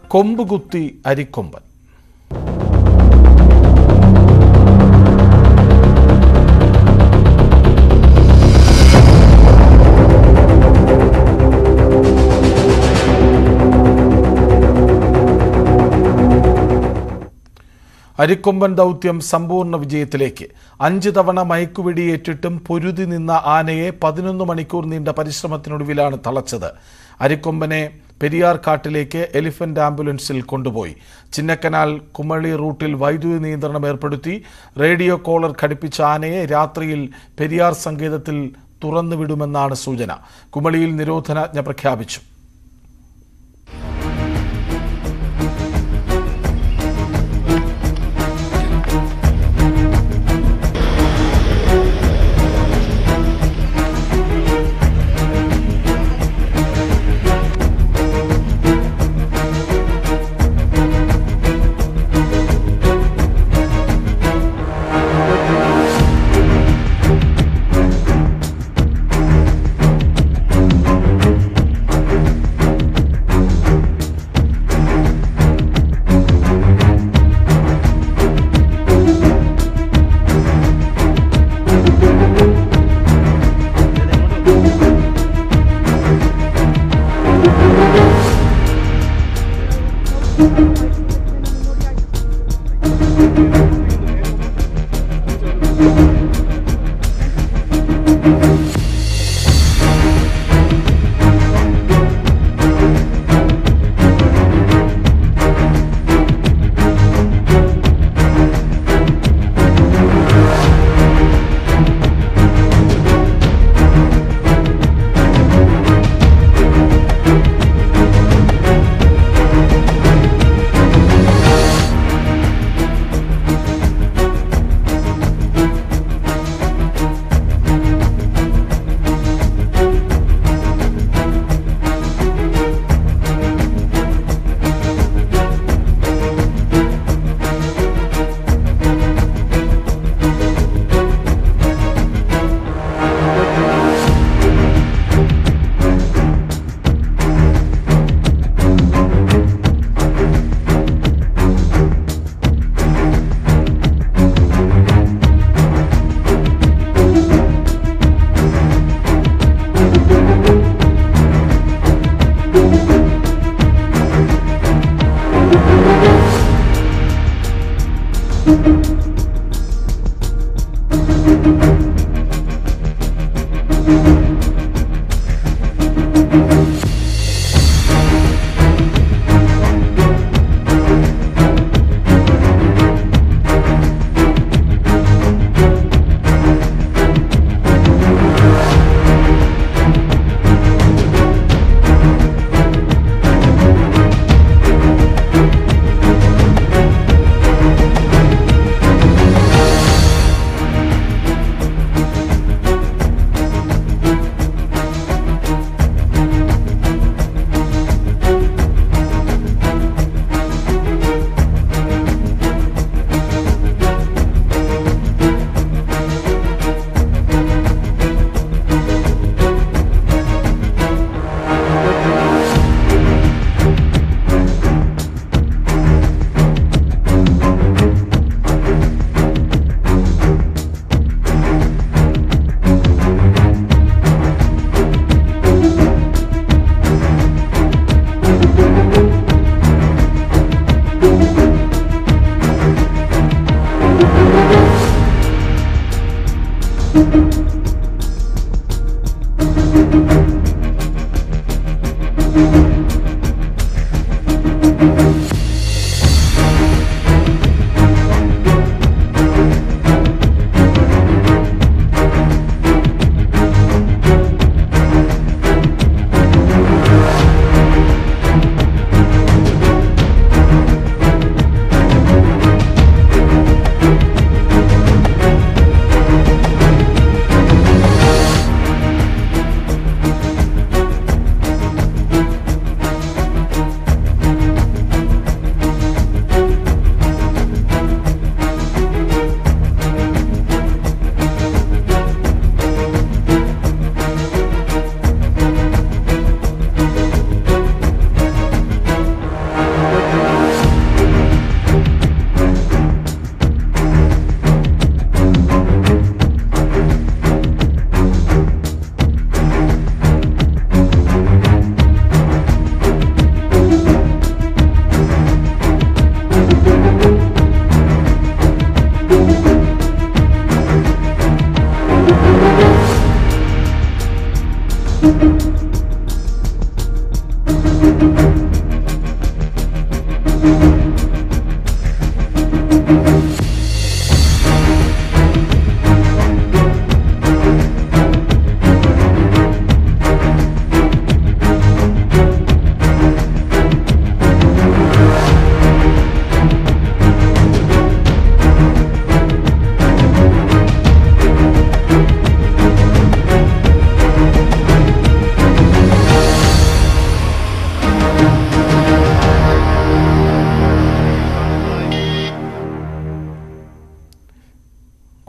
കൊമ്പുകുത്തി അരിക്കൊമ്പൻ അരിക്കൊമ്പൻ ദൗത്യം സമ്പൂർണ്ണ വിജയത്തിലേക്ക് അഞ്ച് തവണ മയക്കുവെടിയേറ്റിട്ടും പൊരുതി നിന്ന ആനയെ പതിനൊന്ന് മണിക്കൂർ നീണ്ട പരിശ്രമത്തിനൊടുവിലാണ് തളച്ചത് അരിക്കൊമ്പനെ പെരിയാർ കാട്ടിലേക്ക് എലിഫന്റ് ആംബുലൻസിൽ കൊണ്ടുപോയി ചിന്നക്കനാൽ കുമളി റൂട്ടിൽ വൈദ്യുതി നിയന്ത്രണം ഏർപ്പെടുത്തി റേഡിയോ കോളർ ഘടിപ്പിച്ച ആനയെ രാത്രിയിൽ പെരിയാർ സങ്കേതത്തിൽ തുറന്നുവിടുമെന്നാണ് സൂചന കുമളിയിൽ നിരോധനാജ്ഞ പ്രഖ്യാപിച്ചു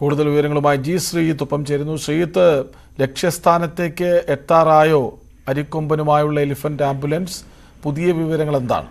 കൂടുതൽ വിവരങ്ങളുമായി ജി ശ്രീജിത്ത് ഒപ്പം ചേരുന്നു ശ്രീജിത്ത് ലക്ഷ്യസ്ഥാനത്തേക്ക് എത്താറായോ അരിക്കൊമ്പനുമായുള്ള എലിഫന്റ് ആംബുലൻസ് പുതിയ വിവരങ്ങൾ എന്താണ്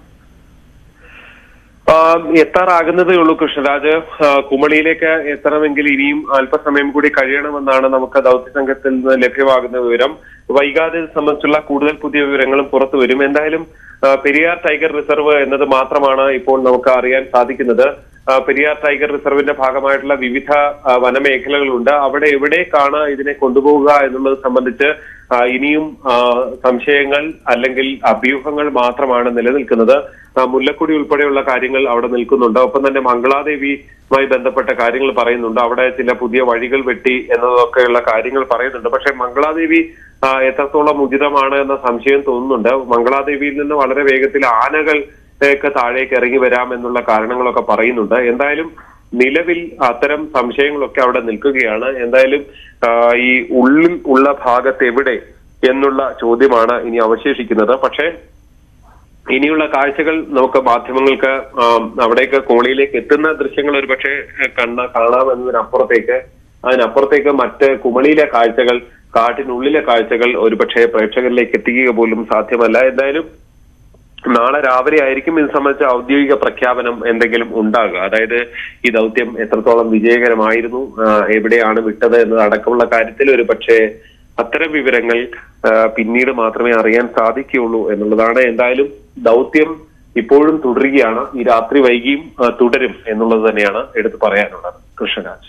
ആ, എത്താറാകുന്നതേ ഉള്ളൂ കൃഷ്ണരാജ് ആ, കുമളിയിലേക്ക് എത്തണമെങ്കിൽ ഇനിയും അല്പസമയം കൂടി കഴിയണമെന്നാണ് നമുക്ക് ദൗത്യ സംഘത്തിൽ നിന്ന് ലഭ്യമാകുന്ന വിവരം വൈകാതെ ഇത് സംബന്ധിച്ചുള്ള കൂടുതൽ പുതിയ വിവരങ്ങളും പുറത്തു വരും എന്തായാലും ആ, പെരിയാർ ടൈഗർ റിസർവ് എന്നത് മാത്രമാണ് ഇപ്പോൾ നമുക്ക് അറിയാൻ സാധിക്കുന്നത് ആ, പെരിയാർ ടൈഗർ റിസർവിന്റെ ഭാഗമായിട്ടുള്ള വിവിധ ആ, വനമേഖലകളുണ്ട് അവിടെ എവിടേക്കാണ് ഇതിനെ കൊണ്ടുപോവുക എന്നുള്ളത് സംബന്ധിച്ച് ആ, ഇനിയും ആ, സംശയങ്ങൾ അല്ലെങ്കിൽ അഭ്യൂഹങ്ങൾ മാത്രമാണ് നിലനിൽക്കുന്നത് ആ, മുല്ലക്കുടി ഉൾപ്പെടെയുള്ള കാര്യങ്ങൾ അവിടെ നിൽക്കുന്നുണ്ട് ഒപ്പം തന്നെ മംഗളാദേവിയുമായി ബന്ധപ്പെട്ട കാര്യങ്ങൾ പറയുന്നുണ്ട് അവിടെ ചില പുതിയ വഴികൾ വെട്ടി എന്നതൊക്കെയുള്ള കാര്യങ്ങൾ പറയുന്നുണ്ട് പക്ഷെ മംഗളാദേവി ആ, എത്രത്തോളം ഉചിതമാണ് എന്ന സംശയം തോന്നുന്നുണ്ട് മംഗളാദേവിയിൽ നിന്ന് വളരെ വേഗത്തിൽ ആനകൾ ഒക്കെ താഴേക്ക് ഇറങ്ങി വരാം എന്നുള്ള കാരണങ്ങളൊക്കെ പറയുന്നുണ്ട് എന്തായാലും നിലവിൽ അത്തരം സംശയങ്ങളൊക്കെ അവിടെ നിൽക്കുകയാണ് എന്തായാലും ആ, ഈ ഉള്ളിൽ ഉള്ള ഭാഗത്ത് എവിടെ എന്നുള്ള ചോദ്യമാണ് ഇനി അവശേഷിക്കുന്നത് പക്ഷേ ഇനിയുള്ള കാഴ്ചകൾ നമുക്ക് മാധ്യമങ്ങൾക്ക് ആം, അവിടേക്ക് കോളിയിലേക്ക് എത്തുന്ന ദൃശ്യങ്ങൾ ഒരുപക്ഷെ കണ്ണ കാണാമെന്നതിനപ്പുറത്തേക്ക് അതിനപ്പുറത്തേക്ക് മറ്റ് കുമളിയിലെ കാഴ്ചകൾ കാട്ടിനുള്ളിലെ കാഴ്ചകൾ ഒരുപക്ഷെ പ്രേക്ഷകരിലേക്ക് എത്തിക്കുക പോലും സാധ്യമല്ല എന്തായാലും നാളെ രാവിലെ ആയിരിക്കും ഇത് സംബന്ധിച്ച ഔദ്യോഗിക പ്രഖ്യാപനം എന്തെങ്കിലും ഉണ്ടാകുക അതായത് ഈ ദൗത്യം എത്രത്തോളം വിജയകരമായിരുന്നു ആ, എവിടെയാണ് വിട്ടത് എന്നത് അടക്കമുള്ള കാര്യത്തിൽ ഒരു പക്ഷേ അത്തരം വിവരങ്ങൾ ആ, പിന്നീട് മാത്രമേ അറിയാൻ സാധിക്കുകയുള്ളൂ എന്നുള്ളതാണ് എന്തായാലും ദൗത്യം ഇപ്പോഴും തുടരുകയാണ് ഈ രാത്രി വൈകിയും ആ, തുടരും എന്നുള്ളത് തന്നെയാണ് എടുത്തു പറയാനുള്ളത് കൃഷ്ണരാജ്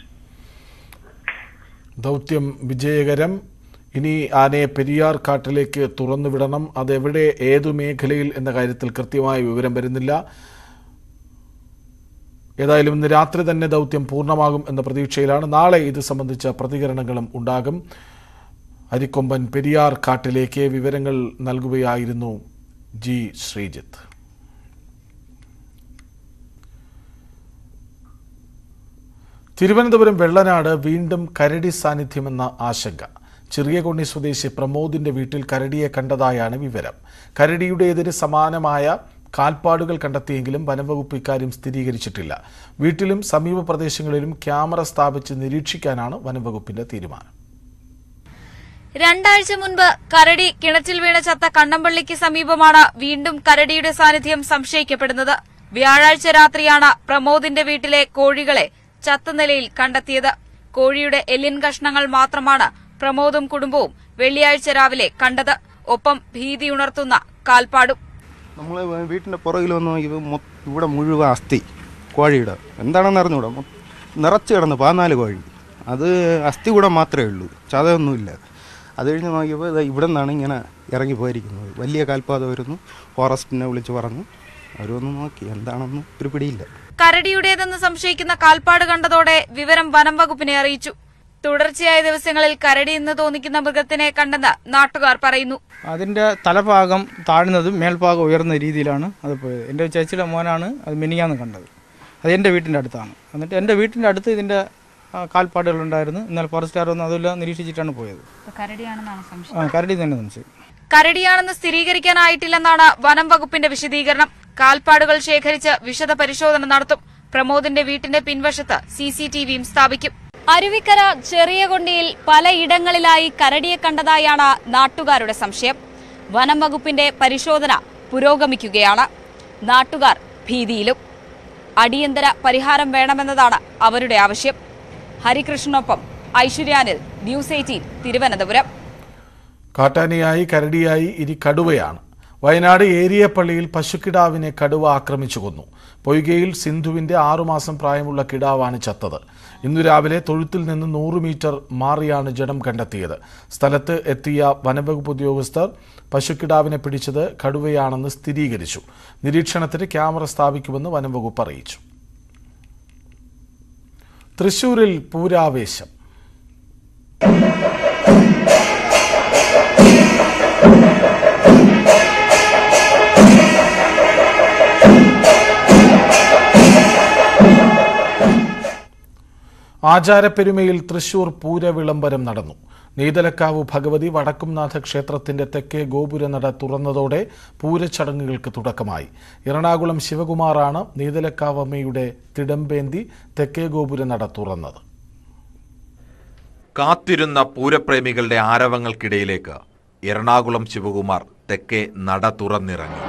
ദൗത്യം വിജയകരം ഇനി ആനയെ പെരിയാർ കാട്ടിലേക്ക് തുറന്നുവിടണം അതെവിടെ ഏതു മേഖലയിൽ എന്ന കാര്യത്തിൽ കൃത്യമായ വിവരം വരുന്നില്ല ഏതായാലും ഇന്ന് രാത്രി തന്നെ ദൗത്യം പൂർണ്ണമാകും എന്ന പ്രതീക്ഷയിലാണ് നാളെ ഇത് സംബന്ധിച്ച പ്രതികരണങ്ങളും ഉണ്ടാകും അരിക്കൊമ്പൻ പെരിയാർ കാട്ടിലേക്ക് വിവരങ്ങൾ നൽകുകയായിരുന്നു ജി ശ്രീജിത്ത് തിരുവനന്തപുരം വെള്ളനാട് വീണ്ടും കരടി സാന്നിധ്യമെന്ന ആശങ്ക ചെറിയകൊണ്ണി സ്വദേശി പ്രമോദിന്റെ വീട്ടിൽ കരടിയെ കണ്ടതായാണ് വിവരം കരടിയുടേതിന് സമാനമായ കാൽപ്പാടുകൾ കണ്ടെത്തിയെങ്കിലും വനംവകുപ്പ് ഇക്കാര്യം സ്ഥിരീകരിച്ചിട്ടില്ല വീട്ടിലും സമീപ പ്രദേശങ്ങളിലും ക്യാമറ സ്ഥാപിച്ച് നിരീക്ഷിക്കാനാണ് വനംവകുപ്പിന്റെ തീരുമാനം രണ്ടാഴ്ച മുൻപ് കരടി കിണറ്റിൽ വീണ ചത്ത കണ്ണമ്പള്ളിക്ക് സമീപമാണ് വീണ്ടും കരടിയുടെ സാന്നിധ്യം സംശയിക്കപ്പെടുന്നത് വ്യാഴാഴ്ച രാത്രിയാണ് പ്രമോദിന്റെ വീട്ടിലെ കോഴികളെ ചത്ത നിലയിൽ കണ്ടെത്തിയത് കോഴിയുടെ എല്ലിൻ കഷ്ണങ്ങൾ മാത്രമാണ് പ്രമോദും കുടുംബവും വെള്ളിയാഴ്ച രാവിലെ കണ്ടത് ഒപ്പം ഭീതിയുണർത്തുന്ന കാൽപ്പാടും നമ്മൾ വീട്ടിൻ്റെ പുറകിൽ വന്ന് നോക്കിയപ്പോൾ മൊ- ഇവിടെ മുഴുവൻ അസ്ഥി കോഴിയുടെ എന്താണെന്ന് അറിഞ്ഞൂടാ മൊ- നിറച്ച് കിടന്ന് പതിനാല് കോഴി അത് അസ്ഥി കൂടെ മാത്രമേ ഉള്ളൂ ചതയൊന്നുമില്ല അത് കഴിഞ്ഞ് നോക്കിയപ്പോൾ ഇത് ഇവിടെ നിന്നാണ് ഇങ്ങനെ ഇറങ്ങി പോയിരിക്കുന്നത് വലിയ കാൽപാതമായിരുന്നു ഫോറസ്റ്റിനെ വിളിച്ച് പറഞ്ഞു അവരൊന്ന് നോക്കി എന്താണെന്ന് ഒരു പിടിയില്ല കരടിയുടേതെന്ന് സംശയിക്കുന്ന കാൽപ്പാട് കണ്ടതോടെ വിവരം വനം വകുപ്പിനെ അറിയിച്ചു തുടർച്ചയായ ദിവസങ്ങളിൽ കരടി എന്ന് തോന്നിക്കുന്ന മൃഗത്തിനെ കണ്ടെന്ന് നാട്ടുകാർ പറയുന്നു അതിൻ്റെ തലഭാഗം താഴ്ന്നതും മേൽഭാഗം ഉയർന്ന രീതിയിലാണ് അത് പോയത് എൻ്റെ ചേച്ചിയുടെ മോനാണ് അത് മിനിങ്ങാന്ന് കണ്ടത് അത് എൻ്റെ വീട്ടിൻ്റെ അടുത്താണ് എന്നിട്ട് എൻ്റെ വീട്ടിൻ്റെ അടുത്ത് ഇതിൻ്റെ ആ, കാൽപ്പാടുകളുണ്ടായിരുന്നു എന്നാൽ ഫോറസ്റ്റുകാർ വന്ന് അതെല്ലാം നിരീക്ഷിച്ചിട്ടാണ് പോയത് ആ കരടി തന്നെ സംശയം കരടിയാണെന്ന് സ്ഥിരീകരിക്കാനായിട്ടില്ലെന്നാണ് വനം വകുപ്പിന്റെ വിശദീകരണം കാൽപ്പാടുകൾ ശേഖരിച്ച് വിശദ പരിശോധന നടത്തും പ്രമോദിന്റെ വീട്ടിന്റെ പിൻവശത്ത് സിസിടിവിയും സ്ഥാപിക്കും അരുവിക്കര ചെറിയ കൊണ്ടിയിൽ പലയിടങ്ങളിലായി കരടിയെ കണ്ടതായാണ് നാട്ടുകാരുടെ സംശയം വനം വകുപ്പിന്റെ പരിശോധന പുരോഗമിക്കുകയാണ് നാട്ടുകാർ ഭീതിയിലും അടിയന്തര പരിഹാരം വേണമെന്നതാണ് അവരുടെ ആവശ്യം ഹരികൃഷ്ണനൊപ്പം ഐശ്വര്യാനിൽ ന്യൂസ് എയ്റ്റീൻ തിരുവനന്തപുരം കാട്ടാനയായി കരടിയായി ഇനി കടുവയാണ് വയനാട് ഏരിയപ്പള്ളിയിൽ പശുക്കിടാവിനെ കടുവ ആക്രമിച്ചു കൊന്നു പൊയ്കയിൽ സിന്ധുവിന്റെ ആറുമാസം പ്രായമുള്ള കിടാവാണ് ചത്തത് ഇന്നു രാവിലെ തൊഴുത്തിൽ നിന്ന് നൂറ് മീറ്റർ മാറിയാണ് ജഡം കണ്ടെത്തിയത് സ്ഥലത്ത് എത്തിയ വനംവകുപ്പ് ഉദ്യോഗസ്ഥർ പശുക്കിടാവിനെ പിടിച്ചത് കടുവയാണെന്ന് സ്ഥിരീകരിച്ചു നിരീക്ഷണത്തിന് ക്യാമറ സ്ഥാപിക്കുമെന്ന് വനംവകുപ്പ് അറിയിച്ചു തൃശൂരിൽ പൂരാവേശം ആചാരപ്പെരുമയിൽ തൃശൂർ പൂരവിളംബരം നടന്നു നെയ്തലക്കാവ് ഭഗവതി വടക്കുംനാഥ ക്ഷേത്രത്തിന്റെ തെക്കേ ഗോപുരനട തുറന്നതോടെ പൂരച്ചടങ്ങുകൾക്ക് തുടക്കമായി എറണാകുളം ശിവകുമാറാണ് നെയ്തലക്കാവ് അമ്മയുടെ തിടമ്പേന്തി തെക്കേ ഗോപുരനട തുറന്നത് കാത്തിരുന്ന പൂരപ്രേമികളുടെ ആരവങ്ങൾക്കിടയിലേക്ക് എറണാകുളം ശിവകുമാർ തെക്കേ നട തുറന്നിറങ്ങി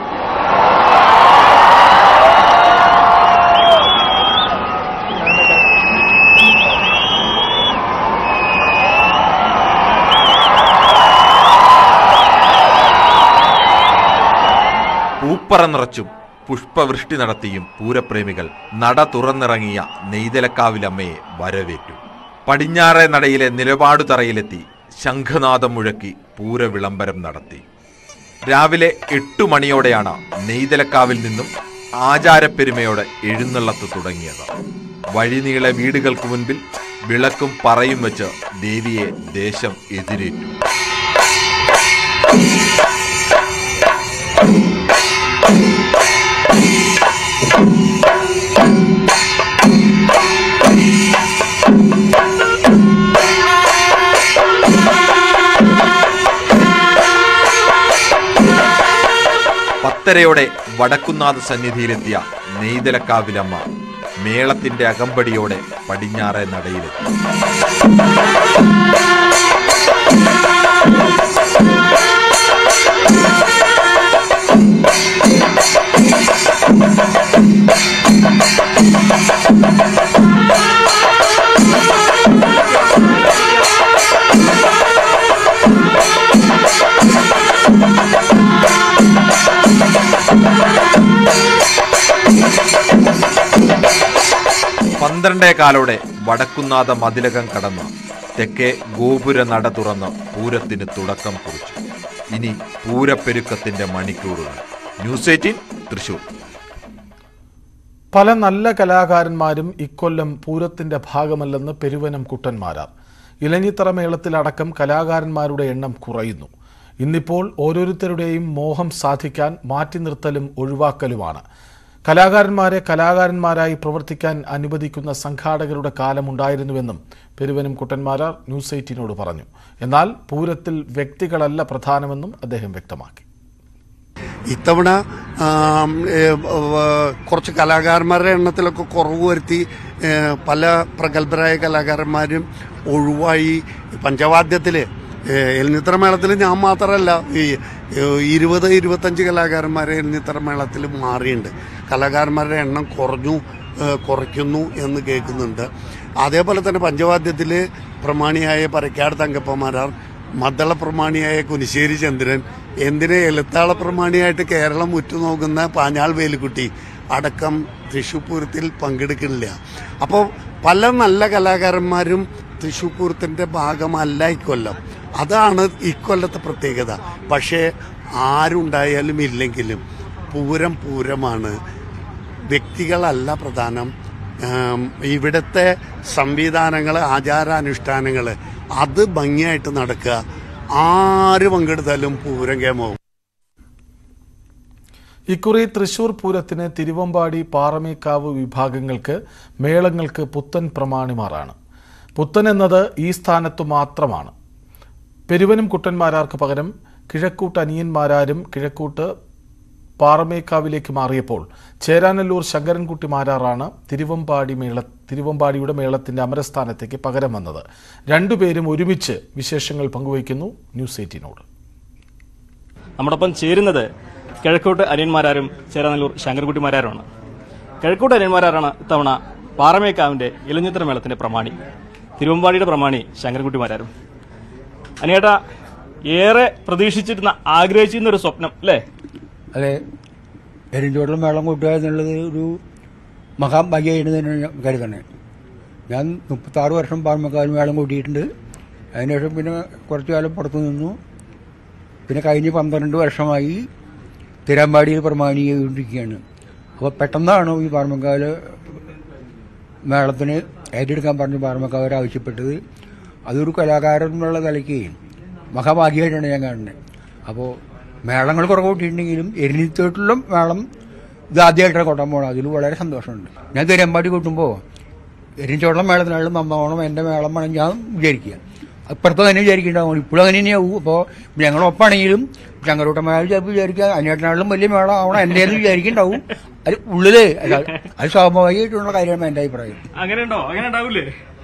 പൂപ്പറ നിറച്ചും പുഷ്പവൃഷ്ടി നടത്തിയും പൂരപ്രേമികൾ നട തുറന്നിറങ്ങിയ നെയ്തലക്കാവിലമ്മയെ വരവേറ്റു പടിഞ്ഞാറേ നടയിലെ നിലപാടു തറയിലെത്തി ശംഖനാദം മുഴക്കി പൂരവിളംബരം നടത്തി രാവിലെ എട്ടു മണിയോടെയാണ് നെയ്തലക്കാവിൽ നിന്നും ആചാരപ്പെരുമയോടെ എഴുന്നള്ളത്ത് തുടങ്ങിയത് വഴിനീളെ വീടുകൾക്ക് മുൻപിൽ വിളക്കും പറയും വെച്ച് ദേവിയെ ദേശം എതിരേറ്റു പത്തരയോടെ വടക്കുന്നാഥ സന്നിധിയിലെത്തിയ നെയ്തലക്കാവിലമ്മ മേളത്തിന്റെ അകമ്പടിയോടെ പടിഞ്ഞാറെ നടയിലെത്തി പന്ത്രണ്ടേ കാലോടെ വടക്കുന്നാഥ മതിലകം കടന്ന് തെക്കേ ഗോപുര നട തുറന്ന് പൂരത്തിന് തുടക്കം കുറിച്ചു ഇനി പൂരപ്പെരുക്കത്തിന്റെ മണിക്കൂറുകൾ ന്യൂസ് എയ്റ്റീൻ തൃശൂർ പല നല്ല കലാകാരന്മാരും ഇക്കൊല്ലം പൂരത്തിന്റെ ഭാഗമല്ലെന്ന് പെരുവനം കുട്ടന്മാരാർ ഇലഞ്ഞിത്തറ മേളത്തിലടക്കം കലാകാരന്മാരുടെ എണ്ണം കുറയുന്നു ഇന്നിപ്പോൾ ഓരോരുത്തരുടെയും മോഹം സാധിക്കാൻ മാറ്റി നിർത്തലും ഒഴിവാക്കലുമാണ് കലാകാരന്മാരെ കലാകാരന്മാരായി പ്രവർത്തിക്കാൻ അനുവദിക്കുന്ന സംഘാടകരുടെ കാലമുണ്ടായിരുന്നുവെന്നും പെരുവനം കുട്ടന്മാരാർ ന്യൂസ് എയ്റ്റീനോട് പറഞ്ഞു എന്നാൽ പൂരത്തിൽ വ്യക്തികളല്ല പ്രധാനമെന്നും അദ്ദേഹം വ്യക്തമാക്കി ഇത്തവണ ആം, ഏ, വ- കുറച്ച് കലാകാരന്മാരുടെ എണ്ണത്തിലൊക്കെ കുറവ് വരുത്തി ഏ, പല പ്രഗത്ഭരായ കലാകാരന്മാരും ഒഴിവായി പഞ്ചവാദ്യത്തിൽ എൽനിത്ര മേളത്തിൽ ഞാൻ മാത്രമല്ല ഈ ഏ, ഇരുപത് ഇരുപത്തഞ്ച് കലാകാരന്മാരെ എൽനിത്ര മേളത്തിൽ മാറിയിട്ടുണ്ട് കലാകാരന്മാരുടെ എണ്ണം കുറഞ്ഞു ഏ, കുറയ്ക്കുന്നു എന്ന് കേൾക്കുന്നുണ്ട് അതേപോലെ തന്നെ പഞ്ചവാദ്യത്തിൽ പ്രമാണിയായ പരക്കാട് തങ്കപ്പമാരാർ മദ്ദള പ്രമാണിയായ കുനിശ്ശേരി ചന്ദ്രൻ എന്തിനെ എലുത്താള പ്രമാണിയായിട്ട് കേരളം ഉറ്റുനോക്കുന്ന പാഞ്ഞാൾ വേലുക്കുട്ടി അടക്കം തൃശൂർ പൂരത്തിൽ പങ്കെടുക്കുന്നില്ല അപ്പോൾ പല നല്ല കലാകാരന്മാരും തൃശൂർ പൂരത്തിന്റെ ഭാഗമല്ല ഇക്കൊല്ലം അതാണ് ഇക്കൊല്ലത്തെ പ്രത്യേകത പക്ഷേ ആരുണ്ടായാലും ഇല്ലെങ്കിലും പൂരം പൂരമാണ് വ്യക്തികളല്ല പ്രധാനം ആം, ഇവിടുത്തെ സംവിധാനങ്ങൾ ആചാരാനുഷ്ഠാനങ്ങൾ അത് ഭംഗിയായിട്ട് നടക്കുക ആര് പങ്കെടുത്താലും പൂരം കേമാവും ഇക്കുറി തൃശൂർ പൂരത്തിന് തിരുവമ്പാടി പാറമേക്കാവ് വിഭാഗങ്ങൾക്ക് മേളങ്ങൾക്ക് പുത്തൻ പ്രമാണിമാറാണ് പുത്തൻ എന്നത് ഈ സ്ഥാനത്തു മാത്രമാണ് പെരുവനും കുട്ടന്മാരാർക്ക് പകരം കിഴക്കൂട്ട് അനിയന്മാരാരും കിഴക്കൂട്ട് പാറമേക്കാവിലേക്ക് മാറിയപ്പോൾ ചേരാനല്ലൂർ ശങ്കരൻകുട്ടി മാരാറാണ് തിരുവമ്പാടി മേള തിരുവമ്പാടിയുടെ മേളത്തിന്റെ അമരസ്ഥാനത്തേക്ക് പകരം വന്നത് രണ്ടുപേരും ഒരുമിച്ച് വിശേഷങ്ങൾ പങ്കുവയ്ക്കുന്നു ന്യൂസ് എയ്റ്റീനോട് നമ്മോടൊപ്പം ചേരുന്നത് കിഴക്കോട്ട് അനിയന്മാരാരും ചേരാനല്ലൂർ ശങ്കർകുട്ടിമാരാരുമാണ് കിഴക്കോട്ട് അനിയന്മാരാരാണ് ഇത്തവണ പാറമേക്കാവിന്റെ ഇലഞ്ഞിത്തര മേളത്തിന്റെ പ്രമാണി തിരുവമ്പാടിയുടെ പ്രമാണി ശങ്കർകുട്ടിമാരാരും അനിയേട്ട ഏറെ പ്രതീക്ഷിച്ചിരുന്ന ആഗ്രഹിച്ചിരുന്ന ഒരു സ്വപ്നം അല്ലേ അതെ എരിഞ്ചോട്ടിൽ മേളം കൂട്ടുക എന്നുള്ളത് ഒരു മഹാഭാഗ്യമായിട്ട് തന്നെ ഞാൻ കരുതണേ ഞാൻ മുപ്പത്താറ് വർഷം പാഴ്മക്കാരും മേളം കൂട്ടിയിട്ടുണ്ട് അതിനുശേഷം പിന്നെ കുറച്ചു കാലം പുറത്തു നിന്നു പിന്നെ കഴിഞ്ഞ് പന്ത്രണ്ട് വർഷമായി തിരുവമ്പാടിയിൽ പ്രമാണി ചെയ്തുകൊണ്ടിരിക്കുകയാണ് അപ്പോൾ പെട്ടെന്നാണ് ഈ പാർമക്കാല് മേളത്തിന് ഏറ്റെടുക്കാൻ പറഞ്ഞ് പാർമക്കാർ ആവശ്യപ്പെട്ടത് അതൊരു കലാകാരൻ എന്നുള്ള നിലയ്ക്ക് മഹാഭാഗ്യമായിട്ടാണ് ഞാൻ കാണുന്നത് അപ്പോൾ മേളങ്ങൾ കുറവ് കൂട്ടിയിട്ടുണ്ടെങ്കിലും എരിഞ്ഞിത്തോട്ടുള്ള മേളം ഇത് ആദ്യമായിട്ടാണ് കൊട്ടാൻ പോകണം അതിൽ വളരെ സന്തോഷമുണ്ട് ഞാൻ തിരുവമ്പാടി കൂട്ടുമ്പോൾ എരിഞ്ഞോളം മേളത്തിനാളും നന്നോണം എൻ്റെ മേളം വേണം ഞാൻ വിചാരിക്കുക അപ്പുറത്ത് തന്നെ വിചാരിക്കുന്നുണ്ടാവും ഇപ്പോഴും അങ്ങനെ തന്നെയാവും അപ്പോൾ ഞങ്ങളൊപ്പാണെങ്കിലും ചങ്ങരോട്ടന്മാർ ചിലപ്പോൾ വിചാരിക്കുക അതിനേട്ടനാളും വലിയ മേളം ആവണം എൻ്റെ എന്ന് വിചാരിക്കുന്നുണ്ടാവും അത് ഉള്ളില് അല്ല, അത് സ്വാഭാവികമായിട്ടുള്ള കാര്യമാണ് എൻ്റെ അഭിപ്രായം അങ്ങനെ ഉണ്ടോ അങ്ങനെ ഉണ്ടാവൂലേ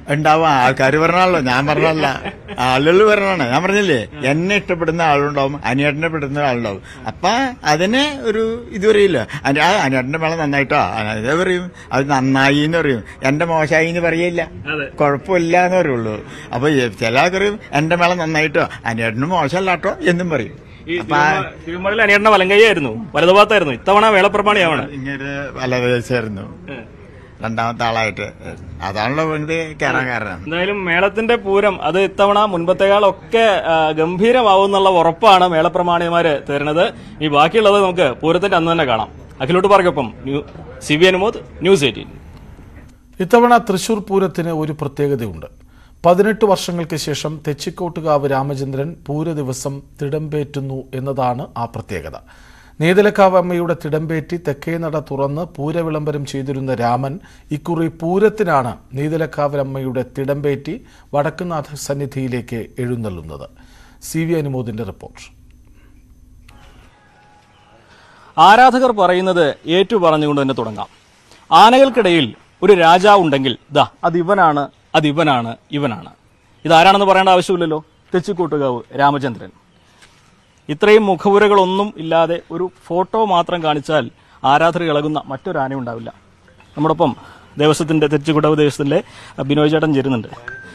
ഉണ്ടാവും ആൾക്കാർ പറഞ്ഞാണല്ലോ ഞാൻ പറഞ്ഞല്ല ആളുകൾ പറഞ്ഞാണ് ഞാൻ പറഞ്ഞില്ലേ എന്നെ ഇഷ്ടപ്പെടുന്ന ആളുണ്ടാവും അനിയേട്ടനെ ഇഷ്ടപ്പെടുന്ന ആളുണ്ടാവും അപ്പൊ അതിന് ഒരു ഇത് പറയില്ല അനി- ആ അനിയേട്ടന്റെ മേളം നന്നായിട്ടോ അതേ പറയും അത് നന്നായി എന്ന് പറയും എന്റെ മോശമായി എന്ന് പറയില്ല കുഴപ്പമില്ല എന്ന് പറയുള്ളൂ അപ്പൊ ഈ ചില ആൾക്കാർ പറയും എന്റെ മേളം നന്നായിട്ടോ അനിയേട്ടന് മോശമല്ല കേട്ടോ എന്നും പറയും ഈ അപ്പൊ തിരുമലയിൽ അനിയണ്ണ വലങ്കയ്യായിരുന്നു വലതുഭാഗത്തായിരുന്നു ഇത്തവണ വേളപ്രമാണിയാവണം ഇങ്ങനെ പല വയസ്സായിരുന്നു രണ്ടാമത്തെ ആളായിട്ട് അതാണല്ലോ ഇത് കയറാൻ കാരണം എന്തായാലും മേളത്തിന്റെ പൂരം അത് ഇത്തവണ മുൻപത്തെക്കാളൊക്കെ ആ, ഗംഭീരമാവും എന്നുള്ള ഉറപ്പാണ് മേളപ്രമാണിമാര് തരുന്നത് ഈ ബാക്കിയുള്ളത് നമുക്ക് പൂരത്തിന്റെ അന്ന് തന്നെ കാണാം അഖിലോട്ട് പാർക്കൊപ്പം C B Anumod news eighteen ഇത്തവണ തൃശൂർ പൂരത്തിന് ഒരു പ്രത്യേകതയുണ്ട് പതിനെട്ട് വർഷങ്ങൾക്ക് ശേഷം തെച്ചിക്കോട്ടുകാവ് രാമചന്ദ്രൻ പൂര ദിവസം തിടമ്പേറ്റുന്നു എന്നതാണ് ആ പ്രത്യേകത നീതലക്കാവ് അമ്മയുടെ തിടമ്പേറ്റി തെക്കേനട തുറന്ന് പൂരവിളംബരം ചെയ്തിരുന്ന രാമൻ ഇക്കുറി പൂരത്തിനാണ് നീതലക്കാവ് അമ്മയുടെ തിടമ്പേറ്റി വടക്കുനാഥ സന്നിധിയിലേക്ക് എഴുന്നള്ളുന്നത് സി വി അനുമോദിന്റെ റിപ്പോർട്ട് ആരാധകർ പറയുന്നത് ഏറ്റു പറഞ്ഞുകൊണ്ട് തന്നെ തുടങ്ങാം ആനകൾക്കിടയിൽ ഒരു രാജാവ് ഉണ്ടെങ്കിൽ ദാ അത് ഇവനാണ് അത് ഇവനാണ് ഇവനാണ് ഇതാരാണെന്ന് പറയേണ്ട ആവശ്യമില്ലല്ലോ തെച്ചിക്കോട്ടുകാവ് രാമചന്ദ്രൻ ഇത്രയും മുഖവുരകളൊന്നും ഇല്ലാതെ ഒരു ഫോട്ടോ മാത്രം കാണിച്ചാൽ ആരാധകർ ഇളകുന്ന മറ്റൊരു ആനയും ഉണ്ടാവില്ല നമ്മോടൊപ്പം ദേവസ്വത്തിന്റെ തെച്ചിക്കോട്ടാവ് ദേവസ്വത്തിലെ ബിനോയ് ചേട്ടൻ ചേരുന്നുണ്ട്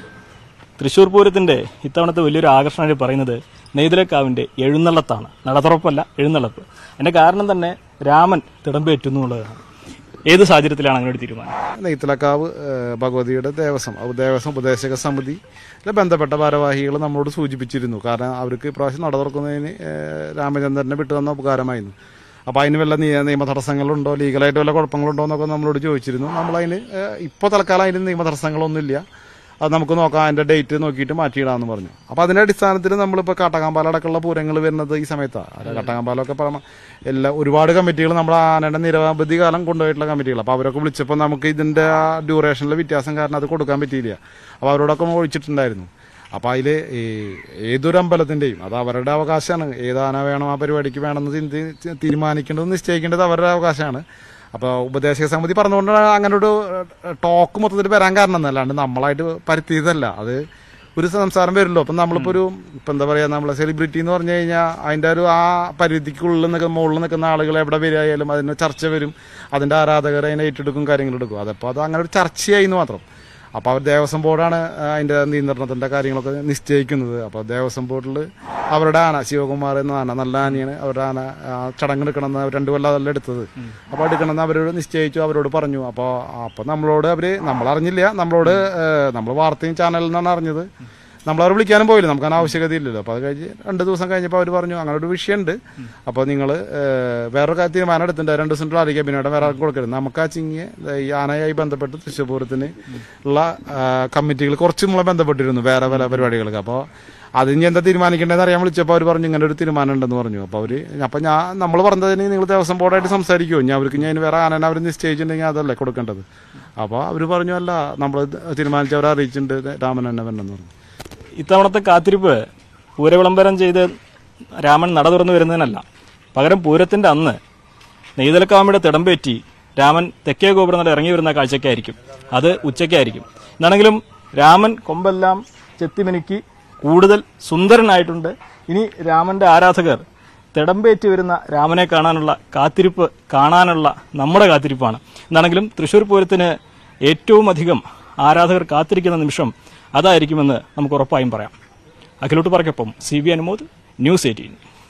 തൃശ്ശൂർ പൂരത്തിന്റെ ഇത്തവണത്തെ വലിയൊരു ആകർഷണം പറയുന്നത് നെയ്തലക്കാവിന്റെ എഴുന്നള്ളത്താണ് നടതുറപ്പല്ല എഴുന്നള്ളപ്പ് അതിന്റെ കാരണം തന്നെ രാമൻ തിടമ്പേറ്റുന്നു എന്നുള്ളതാണ് ഏത് സാഹചര്യത്തിലാണ് അങ്ങനെ ഒരു തീരുമാനം നെയ്ത്തലക്കാവ് ഏഹ്, ഭഗവതിയുടെ ദേവസ്വം അത് ദേവസ്വം ഉപദേശക സമിതിയിലെ ബന്ധപ്പെട്ട ഭാരവാഹികൾ നമ്മളോട് സൂചിപ്പിച്ചിരുന്നു കാരണം അവർക്ക് ഇപ്രാവശ്യം നട തുറക്കുന്നതിന് ഏഹ്, രാമചന്ദ്രനെ വിട്ടു തന്ന ഉപകാരമായിരുന്നു അപ്പോൾ അതിന് വല്ല നിയ നിയമ തടസ്സങ്ങളുണ്ടോ ലീഗലായിട്ട് വല്ല കുഴപ്പങ്ങളുണ്ടോ എന്നൊക്കെ നമ്മളോട് ചോദിച്ചിരുന്നു നമ്മളതിന് ഇപ്പോൾ തൽക്കാലം അതിന് നിയമ തടസ്സങ്ങളൊന്നുമില്ല അത് നമുക്ക് നോക്കാം അതിൻ്റെ ഡേറ്റ് നോക്കിയിട്ട് മാറ്റിയിടാമെന്ന് പറഞ്ഞു അപ്പോൾ അതിൻ്റെ അടിസ്ഥാനത്തിൽ നമ്മളിപ്പോൾ കാട്ടകാമ്പാല അടക്കമുള്ള പൂരങ്ങൾ വരുന്നത് ഈ സമയത്താണ് കാട്ടകാമ്പാലൊക്കെ പറഞ്ഞ എല്ലാ ഒരുപാട് കമ്മിറ്റികൾ നമ്മുടെ ആനയുടെ നിരവധി കാലം കൊണ്ടുപോയിട്ടുള്ള കമ്മിറ്റികൾ അപ്പോൾ അവരൊക്കെ വിളിച്ചപ്പോൾ നമുക്ക് ഇതിൻ്റെ ആ ഡ്യൂറേഷനിലെ വ്യത്യാസം കാരണം അത് കൊടുക്കാൻ പറ്റിയില്ല അപ്പോൾ അവരോടൊക്കെ ഒഴിച്ചിട്ടുണ്ടായിരുന്നു അപ്പോൾ അതിൽ ഈ ഏതൊരു അമ്പലത്തിൻ്റെയും അത് അവരുടെ അവകാശമാണ് ഏത് ആന വേണം ആ പരിപാടിക്ക് വേണമെന്ന് ചിന്തി തീരുമാനിക്കേണ്ടത് നിശ്ചയിക്കേണ്ടത് അവരുടെ അവകാശമാണ് അപ്പോൾ ഉപദേശക സമിതി പറഞ്ഞുകൊണ്ടാണ് അങ്ങനെ ഒരു ടോക്ക് മൊത്തത്തിൽ വരാൻ കാരണം എന്നല്ലാണ്ട് നമ്മളായിട്ട് പരത്തിയതല്ല അത് ഒരു സംസാരം വരുമല്ലോ അപ്പം നമ്മളിപ്പോൾ ഒരു ഇപ്പം എന്താ പറയുക നമ്മളെ സെലിബ്രിറ്റി എന്ന് പറഞ്ഞു കഴിഞ്ഞാൽ അതിൻ്റെ ഒരു ആ പരിധിക്കുള്ളിൽ നിൽക്കുന്ന മുകളിൽ നിൽക്കുന്ന ആളുകൾ എവിടെ വരികയായാലും അതിന് ചർച്ച വരും അതിൻ്റെ ആരാധകർ അതിനെ ഏറ്റെടുക്കും കാര്യങ്ങളെടുക്കും അതപ്പോൾ അത് അങ്ങനെ ഒരു ചർച്ചയായി എന്ന് മാത്രം അപ്പോൾ അവർ ദേവസ്വം ബോർഡാണ് അതിൻ്റെ നിയന്ത്രണത്തിൻ്റെ കാര്യങ്ങളൊക്കെ നിശ്ചയിക്കുന്നത് അപ്പോൾ ദേവസ്വം ബോർഡിൽ അവരുടെ ആന ശിവകുമാർ എന്ന ആന നല്ല ആനയാണ് അവരുടെ ആന ആ ചടങ്ങ് എടുക്കണമെന്ന് അവർ രണ്ടു കൊല്ലം അതല്ല എടുത്തത് അപ്പോൾ എടുക്കണമെന്ന് അവരോട് നിശ്ചയിച്ചു അവരോട് പറഞ്ഞു അപ്പോൾ അപ്പോൾ നമ്മളോട് അവർ നമ്മളറിഞ്ഞില്ല നമ്മളോട് നമ്മൾ വാർത്തയും ചാനലിൽ നിന്നാണ് അറിഞ്ഞത് നമ്മളവരെ വിളിക്കാനും പോയില്ല നമുക്ക് അതിന് ആവശ്യകതയില്ലല്ലോ അപ്പോൾ അത് കഴിഞ്ഞ് രണ്ട് ദിവസം കഴിഞ്ഞപ്പോൾ അവർ പറഞ്ഞു അങ്ങനെ ഒരു വിഷയമുണ്ട് അപ്പോൾ നിങ്ങൾ വേറൊരു കാര്യം തീരുമാനം എടുത്തിട്ടുണ്ട് രണ്ട് ദിവസം അറിയിക്കുക പിന്നെ വേറെ ആർക്കും കൊടുക്കരുത് നമുക്ക് ആ ചിങ്ങിയെ ഈ ആനയായി ബന്ധപ്പെട്ട് തൃശ്ശൂർ പൂരത്തിന് ഉള്ള കമ്മിറ്റികൾ കുറച്ച് നമ്മളെ ബന്ധപ്പെട്ടിരുന്നു വേറെ പല പരിപാടികൾക്ക് അപ്പോൾ അത് ഇനി എന്താ തീരുമാനിക്കേണ്ടതെന്ന് അറിയാൻ വിളിച്ചപ്പോൾ അവർ പറഞ്ഞു ഇങ്ങനെ ഒരു തീരുമാനം ഉണ്ടെന്ന് പറഞ്ഞു അപ്പോൾ അവർ അപ്പോൾ ഞാൻ നമ്മൾ പറഞ്ഞതിന് നിങ്ങൾ ദേവസ്വം ബോർഡായിട്ട് സംസാരിക്കുമോ ഞാൻ അവർക്ക് ഞാൻ വേറെ ആനനെ അവർ നിശ്ചയിച്ചിട്ടുണ്ടെങ്കിൽ അതല്ലേ കൊടുക്കേണ്ടത് അപ്പോൾ അവർ പറഞ്ഞു അല്ല നമ്മൾ തീരുമാനിച്ചവരെ അറിയിച്ചിട്ടുണ്ട് രാമൻ തന്നെ വരണമെന്ന് പറഞ്ഞു ഇത്തവണത്തെ കാത്തിരിപ്പ് പൂരവിളംബരം ചെയ്ത് രാമൻ നട തുറന്നു വരുന്നതിനല്ല പകരം പൂരത്തിന്റെ അന്ന് നെയ്തലക്കാമയുടെ തിടമ്പേറ്റി രാമൻ തെക്കേ ഗോപുരം നട ഇറങ്ങി വരുന്ന കാഴ്ചയ്ക്കായിരിക്കും അത് ഉച്ചയ്ക്കായിരിക്കും എന്നാണെങ്കിലും രാമൻ കൊമ്പെല്ലാം ചെത്തിമിനുക്കി കൂടുതൽ സുന്ദരനായിട്ടുണ്ട് ഇനി രാമന്റെ ആരാധകർ തിടമ്പേറ്റി വരുന്ന രാമനെ കാണാനുള്ള കാത്തിരിപ്പ് കാണാനുള്ള നമ്മുടെ കാത്തിരിപ്പാണ് എന്നാണെങ്കിലും തൃശ്ശൂർ പൂരത്തിന് ഏറ്റവും അധികം ആരാധകർ കാത്തിരിക്കുന്ന നിമിഷം അതായിരിക്കുമെന്ന് നമുക്ക് ഉറപ്പായും പറയാം അഖിലോട്ട് പറക്കൊപ്പം C B Anumod news eighteen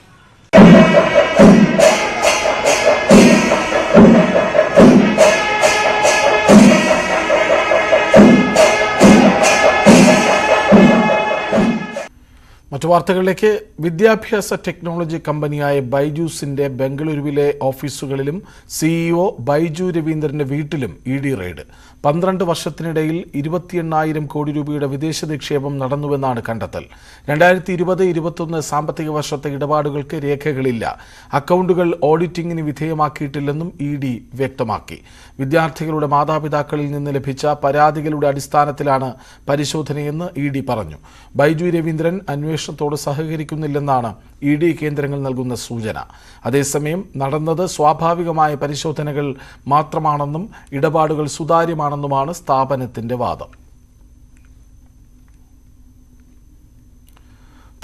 മറ്റു വാർത്തകളിലേക്ക് വിദ്യാഭ്യാസ ടെക്നോളജി കമ്പനിയായ ബൈജൂസിന്റെ ബംഗളൂരുവിലെ ഓഫീസുകളിലും സിഇഒ ബൈജു രവീന്ദ്രന്റെ വീട്ടിലും ഇ ഡി റെയ്ഡ് പന്ത്രണ്ട് വർഷത്തിനിടയിൽ ഇരുപത്തി എണ്ണായിരം കോടി രൂപയുടെ വിദേശ നിക്ഷേപം നടന്നുവെന്നാണ് കണ്ടെത്തൽ രണ്ടായിരത്തി ഇരുപത് ഇരുപത്തൊന്ന് സാമ്പത്തിക വർഷത്തെ ഇടപാടുകൾക്ക് രേഖകളില്ല അക്കൗണ്ടുകൾ ഓഡിറ്റിംഗിന് വിധേയമാക്കിയിട്ടില്ലെന്നും ഇ ഡി വ്യക്തമാക്കി വിദ്യാർത്ഥികളുടെ മാതാപിതാക്കളിൽ നിന്ന് ലഭിച്ച പരാതികളുടെ അടിസ്ഥാനത്തിലാണ് പരിശോധനയെന്ന് ഇ ഡി പറഞ്ഞു ബൈജു രവീന്ദ്രൻ അന്വേഷണത്തോട് സഹകരിക്കുന്നില്ലെന്നാണ് ഇ ഡി കേന്ദ്രങ്ങൾ നൽകുന്ന സൂചന അതേസമയം നടന്നത് സ്വാഭാവികമായ പരിശോധനകൾ മാത്രമാണെന്നും ഇടപാടുകൾ സുതാര്യമാണെന്നുമാണ് സ്ഥാപനത്തിന്റെ വാദം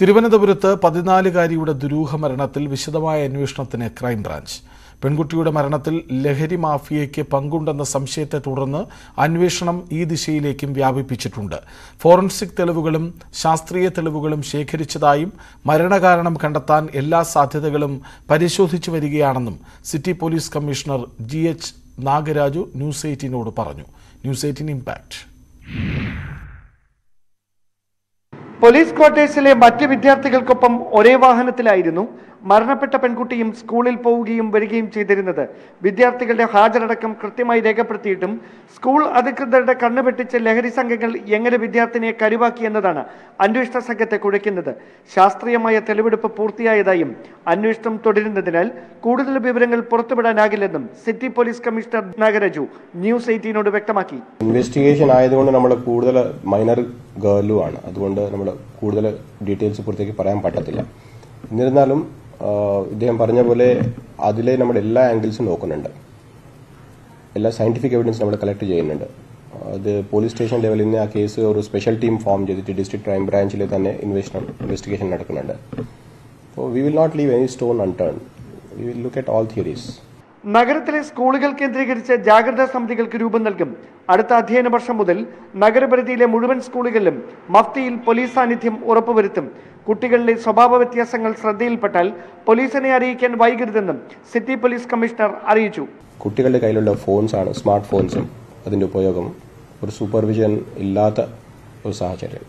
തിരുവനന്തപുരത്ത് പതിനാലുകാരിയുടെ ദുരൂഹ മരണത്തിൽ വിശദമായ അന്വേഷണത്തിന് ക്രൈംബ്രാഞ്ച് പെൺകുട്ടിയുടെ മരണത്തിൽ ലഹരി മാഫിയയ്ക്ക് പങ്കുണ്ടെന്ന സംശയത്തെ തുടർന്ന് അന്വേഷണം ഈ ദിശയിലേക്കും വ്യാപിപ്പിച്ചിട്ടുണ്ട് ഫോറൻസിക് തെളിവുകളും ശാസ്ത്രീയ തെളിവുകളും ശേഖരിച്ചതായും മരണകാരണം കണ്ടെത്താൻ എല്ലാ സാധ്യതകളും പരിശോധിച്ചു വരികയാണെന്നും city police commissioner G H Nagaraju news എയ്റ്റീനോട് പറഞ്ഞു ന്യൂസ് എയ്റ്റീൻ ഇമ്പാക്ട് പോലീസ് ക്വാർട്ടേഴ്സിലെ മറ്റ് വിദ്യാർത്ഥികൾക്കൊപ്പം ഒരേ വാഹനത്തിലായിരുന്നു മരണപ്പെട്ട പെൺകുട്ടിയും സ്കൂളിൽ പോവുകയും വരികയും ചെയ്തിരുന്നത് വിദ്യാർത്ഥികളുടെ ഹാജരടക്കം കൃത്യമായി രേഖപ്പെടുത്തിയിട്ടും സ്കൂൾ അധികൃതരുടെ കണ്ണുപെട്ടിച്ച് ലഹരി സംഘങ്ങൾ എങ്ങനെ വിദ്യാർത്ഥിനിയെ കരുവാക്കി എന്നതാണ് അന്വേഷണ സംഘത്തെ കുഴയ്ക്കുന്നത് ശാസ്ത്രീയമായ തെളിവെടുപ്പ് പൂർത്തിയായതായും അന്വേഷണം തുടരുന്നതിനാൽ കൂടുതൽ വിവരങ്ങൾ പുറത്തുവിടാനാകില്ലെന്നും city police commissioner Nagaraju news എയ്റ്റീനോട് വ്യക്തമാക്കി ഇൻവെസ്റ്റിഗേഷൻ ആയതുകൊണ്ട് നമ്മൾ കൂടുതൽ മൈനർ ഗേളും ആണ് അതുകൊണ്ട് നമ്മൾ കൂടുതൽ ഡീറ്റെയിൽസ് പുറത്തേക്ക് പറയാൻ പറ്റത്തില്ല എന്നിരുന്നാലും ആഹ്, ഇദ്ദേഹം പറഞ്ഞ പോലെ അതിലെ നമ്മൾ എല്ലാ ആംഗിൾസും നോക്കുന്നുണ്ട് എല്ലാ സയന്റിഫിക് എവിഡൻസ് നമ്മൾ കളക്ട് ചെയ്യുന്നുണ്ട് അത് പോലീസ് സ്റ്റേഷൻ ലെവലിൽ നിന്ന് ആ കേസ് ഒരു സ്പെഷ്യൽ ടീം ഫോം ചെയ്തിട്ട് ഡിസ്ട്രിക്ട് ക്രൈം ബ്രാഞ്ചിൽ തന്നെ ഇൻവെസ്റ്റണം ഇൻവെസ്റ്റിഗേഷൻ നടക്കുന്നുണ്ട് അപ്പോൾ we will not leave any stone unturned we will look at all theories നഗരത്തിലെ സ്കൂളുകൾ കേന്ദ്രീകരിച്ച് ജാഗ്രതാ സമിതികൾക്ക് രൂപം നൽകും അടുത്ത അധ്യയന വർഷം മുതൽ നഗരപരിധിയിലെ മുഴുവൻ സ്കൂളുകളിലും മഫ്തിയിൽ പോലീസ് സാന്നിധ്യം ഉറപ്പുവരുത്തും കുട്ടികളിലെ സ്വഭാവ വ്യത്യാസങ്ങൾ ശ്രദ്ധയിൽപ്പെട്ടാൽ പോലീസിനെ അറിയിക്കാൻ വൈകരുതെന്നും സിറ്റി പോലീസ് കമ്മീഷണർ അറിയിച്ചു കുട്ടികളുടെ കയ്യിലുള്ള ഫോൺസ് ആണ് സ്മാർട്ട് ഫോൺസും അതിന്റെ ഉപയോഗം ഒരു സൂപ്പർവിഷൻ ഇല്ലാത്ത ഒരു സാഹചര്യം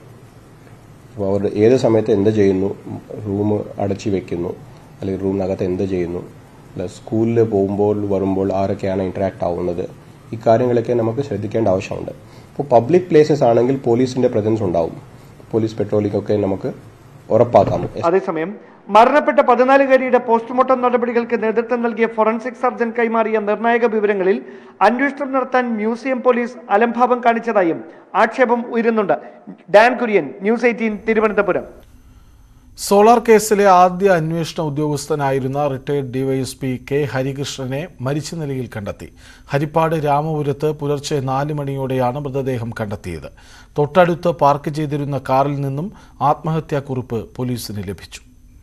അപ്പോൾ അവർ ഏത് സമയത്ത് എന്ത് ചെയ്യുന്നു റൂം അടച്ചു വെക്കുന്നു അല്ലെങ്കിൽ റൂമിനകത്ത് എന്ത് ചെയ്യുന്നു അല്ല സ്കൂളിൽ പോകുമ്പോൾ വരുമ്പോൾ ആരൊക്കെയാണ് ഇന്ററാക്ട് ആവുന്നത് ഈ കാര്യങ്ങളൊക്കെ നമുക്ക് ശ്രദ്ധിക്കേണ്ട ആവശ്യമുണ്ട് ഇപ്പോൾ പബ്ലിക് പ്ലേസസ് ആണെങ്കിൽ പോലീസിന്റെ പ്രസൻസ് ഉണ്ടാവും പോലീസ് പെട്രോളിംഗ് ഒക്കെ നമുക്ക് ഉറപ്പാക്കാം അതേസമയം മരണപ്പെട്ട പതിനാലുകാരിയുടെ പോസ്റ്റ്മോർട്ടം നടപടികൾക്ക് നേതൃത്വം നൽകിയ ഫോറൻസിക് സർജൻ കൈമാറിയ നിർണായക വിവരങ്ങളിൽ അന്വേഷണം നടത്താൻ മ്യൂസിയം പോലീസ് അലംഭാവം കാണിച്ചതായും ആക്ഷേപം ഉയരുന്നുണ്ട് Dan Kurian news eighteen Thiruvananthapuram solar കേസിലെ ആദ്യ അന്വേഷണ ഉദ്യോഗസ്ഥനായിരുന്ന റിട്ടയർഡ് ഡിവൈഎസ്പി കെ ഹരികൃഷ്ണനെ മരിച്ച നിലയിൽ കണ്ടെത്തി ഹരിപ്പാട് രാമപുരത്ത് പുലർച്ചെ നാല് മണിയോടെയാണ് മൃതദേഹം കണ്ടെത്തിയത് തൊട്ടടുത്ത് പാർക്ക് ചെയ്തിരുന്ന കാറിൽ നിന്നും ആത്മഹത്യാക്കുറിപ്പ് പോലീസിന് ലഭിച്ചു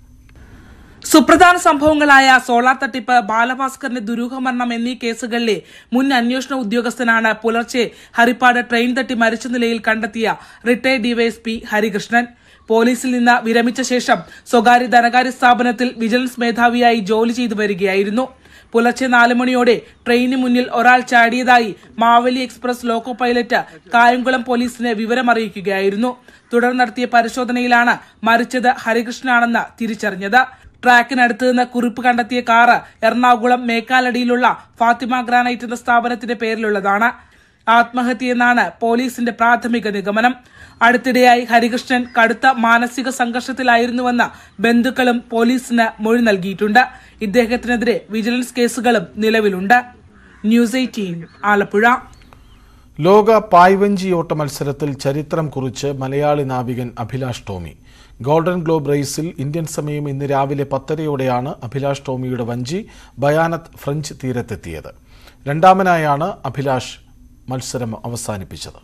സുപ്രധാന സംഭവങ്ങളായ സോളാർ തട്ടിപ്പ് ബാലഭാസ്കറിന്റെ ദുരൂഹമരണം എന്നീ കേസുകളിലെ മുൻ അന്വേഷണ ഉദ്യോഗസ്ഥനാണ് പുലർച്ചെ ഹരിപ്പാട് ട്രെയിൻ തട്ടി മരിച്ച നിലയിൽ കണ്ടെത്തിയ റിട്ടയർഡ് ഡിവൈഎസ്പി ഹരികൃഷ്ണൻ പോലീസിൽ നിന്ന് വിരമിച്ച ശേഷം സ്വകാര്യ ധനകാര്യ സ്ഥാപനത്തിൽ വിജിലൻസ് മേധാവിയായി ജോലി ചെയ്തു വരികയായിരുന്നു പുലർച്ചെ നാല് മണിയോടെ ട്രെയിനിന് മുന്നിൽ ഒരാൾ ചാടിയതായി Maveli express loco pilot Kayamkulam പോലീസിനെ വിവരമറിയിക്കുകയായിരുന്നു തുടർന്ന് നടത്തിയ പരിശോധനയിലാണ് മരിച്ചത് ഹരികൃഷ്ണനാണെന്ന് തിരിച്ചറിഞ്ഞത് ട്രാക്കിനടുത്ത് നിന്ന് കുറിപ്പ് കണ്ടെത്തിയ കാറ് എറണാകുളം മേക്കാലടിയിലുള്ള ഫാത്തിമ ഗ്രാനൈറ്റ് എന്ന സ്ഥാപനത്തിന്റെ പേരിലുള്ളതാണ് ആത്മഹത്യയെന്നാണ് പോലീസിന്റെ പ്രാഥമിക നിഗമനം അടുത്തിടെയായി ഹരികൃഷ്ണൻ കടുത്ത മാനസിക സംഘർഷത്തിലായിരുന്നുവെന്ന് ബന്ധുക്കളും പോലീസിന് മൊഴി നൽകിയിട്ടുണ്ട് ഇദ്ദേഹത്തിനെതിരെ വിജിലൻസ് കേസുകളും നിലവിലുണ്ട് ന്യൂസ് എയ്റ്റീൻ ആലപ്പുഴ ലോക പായ്വഞ്ചിയോട്ട മത്സരത്തിൽ ചരിത്രം കുറിച്ച് മലയാളി നാവികൻ അഭിലാഷ് ടോമി ഗോൾഡൻ ഗ്ലോബ് റേസിൽ ഇന്ത്യൻ സമയം ഇന്ന് രാവിലെ പത്തരയോടെയാണ് അഭിലാഷ് ടോമിയുടെ വഞ്ചി ബയാനത്ത് ഫ്രഞ്ച് തീരത്തെത്തിയത് രണ്ടാമനായാണ് അഭിലാഷ് മത്സരം അവസാനിപ്പിച്ചത്